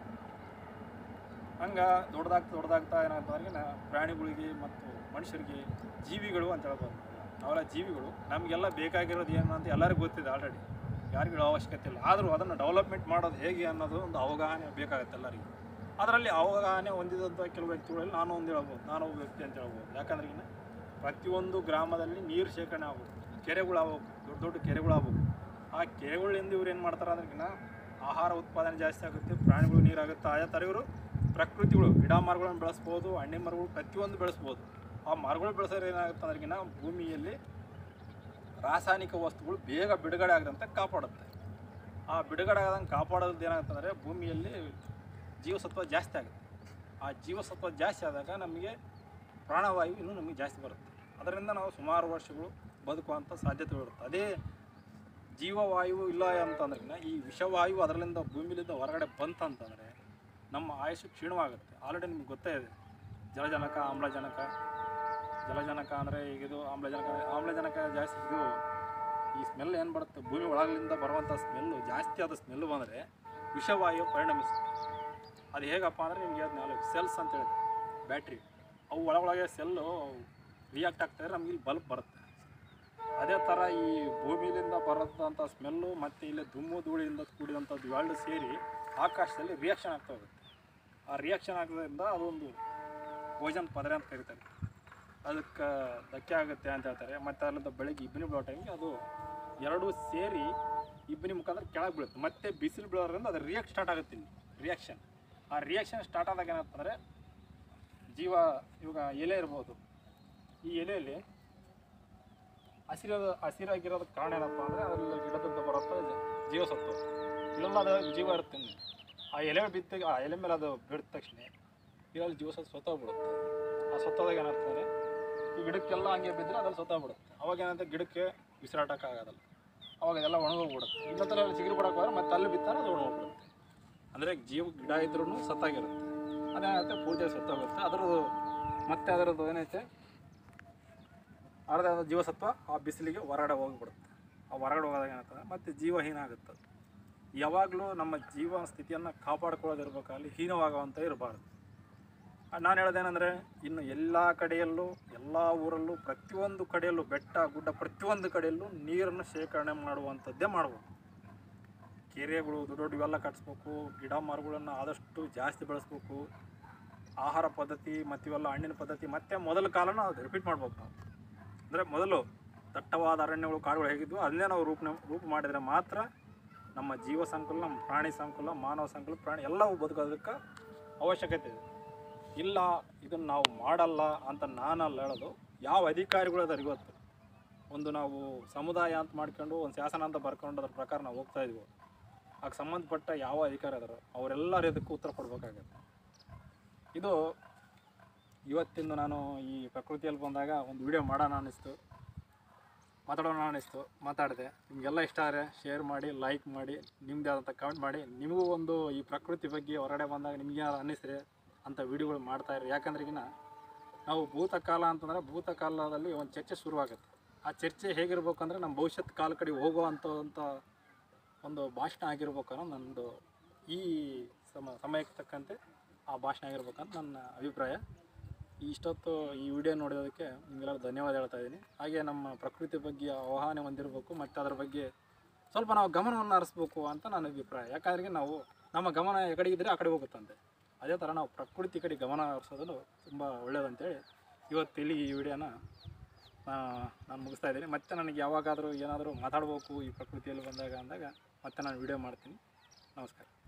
ಹಂಗೆ ದೊಡ್ಡದಾಗ್ತಾ ದೊಡ್ಡದಾಗ್ತಾ ಏನಾಗ್ತಂದ್ರೆ ನಾ ಪ್ರಾಣಿಗಳಿಗೆ ಮತ್ತು ಮನುಷ್ಯರಿಗೆ ಜೀವಿಗಳು ಅಂತ ಹೇಳ್ಬೋದು ಅವೆಲ್ಲ ಜೀವಿಗಳು ನಮಗೆಲ್ಲ ಬೇಕಾಗಿರೋದು ಏನು ಅಂತ ಎಲ್ಲರಿಗೂ ಗೊತ್ತಿದೆ ಆಲ್ರೆಡಿ ಯಾರಿಗೂ ಹೇಳೋ ಅವಶ್ಯಕತೆ ಇಲ್ಲ ಆದರೂ ಅದನ್ನು ಡೆವಲಪ್ಮೆಂಟ್ ಮಾಡೋದು ಹೇಗೆ ಅನ್ನೋದು ಒಂದು ಅವಗಾಹನೆ ಬೇಕಾಗುತ್ತೆ ಎಲ್ಲರಿಗೂ ಅದರಲ್ಲಿ ಅವಗಾಹನೆ ಹೊಂದಿದಂಥ ಕೆಲವು ವ್ಯಕ್ತಿಗಳಲ್ಲಿ ನಾನು ಒಂದು ಹೇಳ್ಬೋದು ನಾನು ಒಬ್ಬ ವ್ಯಕ್ತಿ ಅಂತ ಹೇಳ್ಬೋದು ಯಾಕಂದ್ರೆ ಇನ್ನು ಪ್ರತಿಯೊಂದು ಗ್ರಾಮದಲ್ಲಿ ನೀರು ಶೇಖರಣೆ ಆಗ್ಬೇಕು ಕೆರೆಗಳು ಆಗ್ಬೇಕು ದೊಡ್ಡ ದೊಡ್ಡ ಕೆರೆಗಳು ಆಗ್ಬೇಕು ಆ ಕೆರೆಗಳಿಂದ ಇವ್ರು ಏನು ಮಾಡ್ತಾರೆ ಅಂದ್ರೆ ಆಹಾರ ಉತ್ಪಾದನೆ ಜಾಸ್ತಿ ಆಗುತ್ತೆ ಪ್ರಾಣಿಗಳು ನೀರಾಗುತ್ತೆ ಅದೇ ಥರ ಇವರು ಪ್ರಕೃತಿಗಳು ಗಿಡ ಮರಗಳನ್ನು ಬೆಳೆಸ್ಬೋದು ಹಣ್ಣಿನ ಮರಗಳು ಪ್ರತಿಯೊಂದು ಬೆಳೆಸ್ಬೋದು ಆ ಮರಗಳು ಬೆಳೆಸೋದ್ರೆ ಏನಾಗುತ್ತೆ ಅಂದ್ರಿಗಿನ ಭೂಮಿಯಲ್ಲಿ ರಾಸಾಯನಿಕ ವಸ್ತುಗಳು ಬೇಗ ಬಿಡುಗಡೆ ಆಗದಂತೆ ಕಾಪಾಡುತ್ತೆ ಆ ಬಿಡುಗಡೆ ಆಗದಂಗೆ ಕಾಪಾಡೋದು ಏನಾಗುತ್ತೆ ಅಂದರೆ ಭೂಮಿಯಲ್ಲಿ ಜೀವಸತ್ವ ಜಾಸ್ತಿ ಆಗುತ್ತೆ ಆ ಜೀವಸತ್ವ ಜಾಸ್ತಿ ಆದಾಗ ನಮಗೆ ಪ್ರಾಣವಾಯು ಇನ್ನೂ ನಮಗೆ ಜಾಸ್ತಿ ಬರುತ್ತೆ ಅದರಿಂದ ನಾವು ಸುಮಾರು ವರ್ಷಗಳು ಬದುಕುವಂಥ ಸಾಧ್ಯತೆಗಳಿರುತ್ತೆ ಅದೇ ಜೀವವಾಯು ಇಲ್ಲ ಅಂತಂದ್ರೆ ಈ ವಿಷವಾಯು ಅದರಲ್ಲಿಂದ ಭೂಮಿಲಿಂದ ಹೊರಗಡೆ ಬಂತಂತಂದರೆ ನಮ್ಮ ಆಯುಷು ಕ್ಷೀಣವಾಗುತ್ತೆ ಆಲ್ರೆಡಿ ನಿಮ್ಗೆ ಗೊತ್ತೇ ಇದೆ ಜಲಜನಕ ಆಮ್ಲಜನಕ ಜಲಜನಕ ಅಂದರೆ ಈಗ ಇದು ಆಮ್ಲಜನಕ ಆಮ್ಲಜನಕ ಜಾಸ್ತಿ ಇದು ಈ ಸ್ಮೆಲ್ ಏನು ಬರುತ್ತೆ ಭೂಮಿ ಒಳಗಲಿಂದ ಬರುವಂಥ ಸ್ಮೆಲ್ಲು ಜಾಸ್ತಿ ಆದ ಸ್ಮೆಲ್ಲು ಬಂದರೆ ವಿಷವಾಯು ಪರಿಣಮಿಸುತ್ತೆ ಅದು ಹೇಗಪ್ಪ ಅಂದರೆ ನಿಮಗೆ ಅದು ನಾಲ್ಕು ಸೆಲ್ಸ್ ಅಂತ ಹೇಳಿದೆ ಬ್ಯಾಟ್ರಿ ಅವು ಒಳಗೊಳಗೆ ಸೆಲ್ಲು ರಿಯಾಕ್ಟ್ ಆಗ್ತಾಯಿದ್ರೆ ನಮಗೆ ಇಲ್ಲಿ ಬಲ್ಬ್ ಬರುತ್ತೆ ಅದೇ ಥರ ಈ ಭೂಮಿಯಿಂದ ಬರೋದಂಥ ಸ್ಮೆಲ್ಲು ಮತ್ತು ಇಲ್ಲಿ ದುಮ್ಮು ಧೂಳಿಯಿಂದ ಕೂಡಿದಂಥದ್ದು ಇವೆರಡು ಸೇರಿ ಆಕಾಶದಲ್ಲಿ ರಿಯಾಕ್ಷನ್ ಆಗ್ತಾ ಹೋಗುತ್ತೆ ಆ ರಿಯಾಕ್ಷನ್ ಆಗೋದ್ರಿಂದ ಅದೊಂದು ಓಜನ್ ಪದರ ಅಂತ ಕರೀತಾರೆ ಅದಕ್ಕೆ ಧಕ್ಕೆ ಆಗುತ್ತೆ ಅಂತ ಹೇಳ್ತಾರೆ ಮತ್ತು ಅಲ್ಲಿಂದ ಬೆಳಗ್ಗೆ ಇಬ್ಬನಿ ಬೀಳೋ ಟೈಮಿಗೆ ಅದು ಎರಡೂ ಸೇರಿ ಇಬ್ಬನಿ ಮುಖಾಂತರ ಕೆಳಗೆ ಬೀಳುತ್ತೆ ಮತ್ತೆ ಬಿಸಿಲು ಬೀಳೋದ್ರಿಂದ ಅದು ರಿಯಾಕ್ಟ್ ಸ್ಟಾರ್ಟ್ ಆಗುತ್ತೆ ಇಲ್ಲಿ ರಿಯಾಕ್ಷನ್ ಆ ರಿಯಾಕ್ಷನ್ ಸ್ಟಾರ್ಟ್ ಆದಾಗ ಏನಂತಂದರೆ ಜೀವ ಇವಾಗ ಎಲೆ ಇರ್ಬೋದು ಈ ಎಲೆಯಲ್ಲಿ ಹಸಿರಾದ ಹಸಿರಾಗಿರೋದಕ್ಕೆ ಕಾರಣ ಏನಪ್ಪ ಅಂದರೆ ಅದ್ರಲ್ಲಿ ಗಿಡದಿಂದ ಬರುತ್ತ ಜೀವಸತ್ವ ಇಲ್ಲೆಲ್ಲ ಅದು ಜೀವ ಇರುತ್ತೆ ಇಲ್ಲಿ. ಆ ಎಲೆ ಬಿದ್ದಾಗ ಆ ಎಲೆ ಮೇಲೆ ಅದು ಬಿಡಿದ ತಕ್ಷಣ ಇದರಲ್ಲಿ ಜೀವಸತ್ವ ಸತ್ತೋಗ್ಬಿಡುತ್ತೆ ಆ ಸತ್ತೋದಾಗ ಏನಾಗ್ತದೆ ಈ ಗಿಡಕ್ಕೆಲ್ಲ ಹಂಗೆ ಬಿದ್ದರೆ ಅದ್ರಲ್ಲಿ ಸತ್ತೋಗ್ಬಿಡುತ್ತೆ ಅವಾಗ ಏನಂತ ಗಿಡಕ್ಕೆ ಉಸಿರಾಟಕ್ಕಾಗೋದಲ್ಲ ಅವಾಗ ಇದೆಲ್ಲ ಒಣಗೋಗ್ಬಿಡುತ್ತೆ ಇಲ್ಲ ಥರ ಚಿಗುರು ಬಿಡಕ್ಕೆ ಹೋದ್ರೆ ಮತ್ತೆ ಅಲ್ಲಿ ಬಿತ್ತಾರೆ ಅದು ಒಣಗೋಗ್ಬಿಡುತ್ತೆ ಅಂದರೆ ಜೀವ ಗಿಡ ಇದ್ರೂ ಸತ್ತಾಗಿರುತ್ತೆ ಅದೇನಾಗುತ್ತೆ ಪೂರ್ತಿ ಸತ್ತೋಗುತ್ತೆ ಅದರದ್ದು ಮತ್ತೆ ಅದರದ್ದು ಏನೈತೆ ಅರ್ಧ ಜೀವಸತ್ವ ಆ ಬಿಸಿಲಿಗೆ ಹೊರಗಡೆ ಹೋಗಿಬಿಡುತ್ತೆ ಆ ಹೊರಗಡೆ ಹೋಗೋದಾಗ ಏನಾಗ್ತದೆ ಮತ್ತು ಜೀವಹೀನ ಆಗುತ್ತೆ ಯಾವಾಗಲೂ ನಮ್ಮ ಜೀವ ಸ್ಥಿತಿಯನ್ನು ಕಾಪಾಡ್ಕೊಳ್ಳೋದಿರ್ಬೇಕಾಗಲಿ ಹೀನವಾಗುವಂಥ ಇರಬಾರ್ದು ನಾನು ಹೇಳೋದೇನೆಂದರೆ ಇನ್ನು ಎಲ್ಲ ಕಡೆಯಲ್ಲೂ ಎಲ್ಲ ಊರಲ್ಲೂ ಪ್ರತಿಯೊಂದು ಕಡೆಯಲ್ಲೂ ಬೆಟ್ಟ ಗುಡ್ಡ ಪ್ರತಿಯೊಂದು ಕಡೆಯಲ್ಲೂ ನೀರನ್ನು ಶೇಖರಣೆ ಮಾಡುವಂಥದ್ದೇ ಮಾಡ್ಬೇಕು ಕೆರೆಗಳು ದೊಡ್ಡ ದೊಡ್ಡ ಇವೆಲ್ಲ ಕಟ್ಸ್ಬೇಕು ಗಿಡ ಮರಗಳನ್ನು ಆದಷ್ಟು ಜಾಸ್ತಿ ಬೆಳೆಸ್ಬೇಕು ಆಹಾರ ಪದ್ಧತಿ ಮತ್ತು ಇವೆಲ್ಲ ಹಣ್ಣಿನ ಪದ್ಧತಿ ಮತ್ತೆ ಮೊದಲ ಕಾಲನ ಅದು ರಿಪೀಟ್ ಮಾಡ್ಬೇಕು ನಾವು ಅಂದರೆ ಮೊದಲು ದಟ್ಟವಾದ ಅರಣ್ಯಗಳು ಕಾಡುಗಳು ಹೇಗಿದ್ವು ಅದನ್ನೇ ನಾವು ರೂಪ ರೂಪ ಮಾಡಿದರೆ ಮಾತ್ರ ನಮ್ಮ ಜೀವ ಸಂಕುಲ ನಮ್ಮ ಪ್ರಾಣಿ ಸಂಕುಲ ಮಾನವ ಸಂಕುಲ ಪ್ರಾಣಿ ಎಲ್ಲವೂ ಬದುಕೋದಕ್ಕೆ ಅವಶ್ಯಕತೆ ಇದೆ ಇಲ್ಲ ಇದನ್ನು ನಾವು ಮಾಡಲ್ಲ ಅಂತ ನಾನಲ್ಲ ಹೇಳೋದು ಯಾವ ಅಧಿಕಾರಿಗಳು ಅದಾರ ಇವತ್ತು ಒಂದು ನಾವು ಸಮುದಾಯ ಅಂತ ಮಾಡ್ಕೊಂಡು ಒಂದು ಶಾಸನ ಅಂತ ಬರ್ಕೊಂಡು ಅದ್ರ ಪ್ರಕಾರ ನಾವು ಹೋಗ್ತಾ ಇದ್ವಿ ಅದಕ್ಕೆ ಸಂಬಂಧಪಟ್ಟ ಯಾವ ಅಧಿಕಾರಿ ಅದಾರೋ ಅವರೆಲ್ಲರೂ ಇದಕ್ಕೆ ಉತ್ತರ ಕೊಡಬೇಕಾಗತ್ತೆ ಇದು ಇವತ್ತಿಂದು ನಾನು ಈ ಪ್ರಕೃತಿಯಲ್ಲಿ ಬಂದಾಗ ಒಂದು ವಿಡಿಯೋ ಮಾಡೋಣ ಅನ್ನಿಸ್ತು ಮಾತಾಡೋಣ ಅನ್ನಿಸ್ತು ಮಾತಾಡಿದೆ ನಿಮಗೆಲ್ಲ ಇಷ್ಟ ಆದರೆ ಶೇರ್ ಮಾಡಿ ಲೈಕ್ ಮಾಡಿ ನಿಮ್ಮದೇ ಆದಂಥ ಕಮೆಂಟ್ ಮಾಡಿ ನಿಮಗೂ ಒಂದು ಈ ಪ್ರಕೃತಿ ಬಗ್ಗೆ ಹೊರಗಡೆ ಬಂದಾಗ ನಿಮ್ಗೆ ಏನಾದ್ರು ಅನ್ನಿಸ್ರೆ ಅಂಥ ವಿಡಿಯೋಗಳು ಮಾಡ್ತಾಯಿರಿ ಯಾಕಂದ್ರೆ ಈಗಿನ ನಾವು ಭೂತಕಾಲ ಅಂತಂದರೆ ಭೂತಕಾಲದಲ್ಲಿ ಒಂದು ಚರ್ಚೆ ಶುರುವಾಗುತ್ತೆ ಆ ಚರ್ಚೆ ಹೇಗಿರ್ಬೇಕು ಅಂದರೆ ನಮ್ಮ ಭವಿಷ್ಯತ್ ಕಾಲ ಕಡೆ ಹೋಗುವಂಥ ಒಂದು ಭಾಷಣ ಆಗಿರ್ಬೇಕು ಅನ್ನೋ ನನ್ನದು ಈ ಸಮ ಸಮಯಕ್ಕೆ ತಕ್ಕಂತೆ ಆ ಭಾಷಣ ಆಗಿರ್ಬೇಕಂತ ನನ್ನ ಅಭಿಪ್ರಾಯ ಇಷ್ಟೊತ್ತು ಈ ವಿಡಿಯೋ ನೋಡೋದಕ್ಕೆ ನಿಮಗೆಲ್ಲರೂ ಧನ್ಯವಾದ ಹೇಳ್ತಾ ಇದ್ದೀನಿ ಹಾಗೆ ನಮ್ಮ ಪ್ರಕೃತಿ ಬಗ್ಗೆ ಅವಗಾಹನೆ ಹೊಂದಿರಬೇಕು ಮತ್ತು ಅದರ ಬಗ್ಗೆ ಸ್ವಲ್ಪ ನಾವು ಗಮನವನ್ನು ಹರಿಸ್ಬೇಕು ಅಂತ ನನ್ನ ಅಭಿಪ್ರಾಯ ಯಾಕಂದ್ರೆ ನಾವು ನಮ್ಮ ಗಮನ ಈ ಕಡೆ ಇದ್ದರೆ ಆ ಕಡೆ ಹೋಗುತ್ತಂತೆ ಅದೇ ಥರ ನಾವು ಪ್ರಕೃತಿ ಕಡೆ ಗಮನ ಹರಿಸೋದು ತುಂಬ ಒಳ್ಳೆಯದಂತೇಳಿ ಇವತ್ತು ಇಲ್ಲಿ ಈ ವಿಡಿಯೋನ ನಾನು ಮುಗಿಸ್ತಾ ಇದ್ದೀನಿ ಮತ್ತೆ ನನಗೆ ಯಾವಾಗಾದರೂ ಏನಾದರೂ ಮಾತಾಡ್ಬೇಕು ಈ ಪ್ರಕೃತಿಯಲ್ಲಿ ಬಂದಾಗ ಅಂದಾಗ ಮತ್ತೆ ನಾನು ವಿಡಿಯೋ ಮಾಡ್ತೀನಿ ನಮಸ್ಕಾರ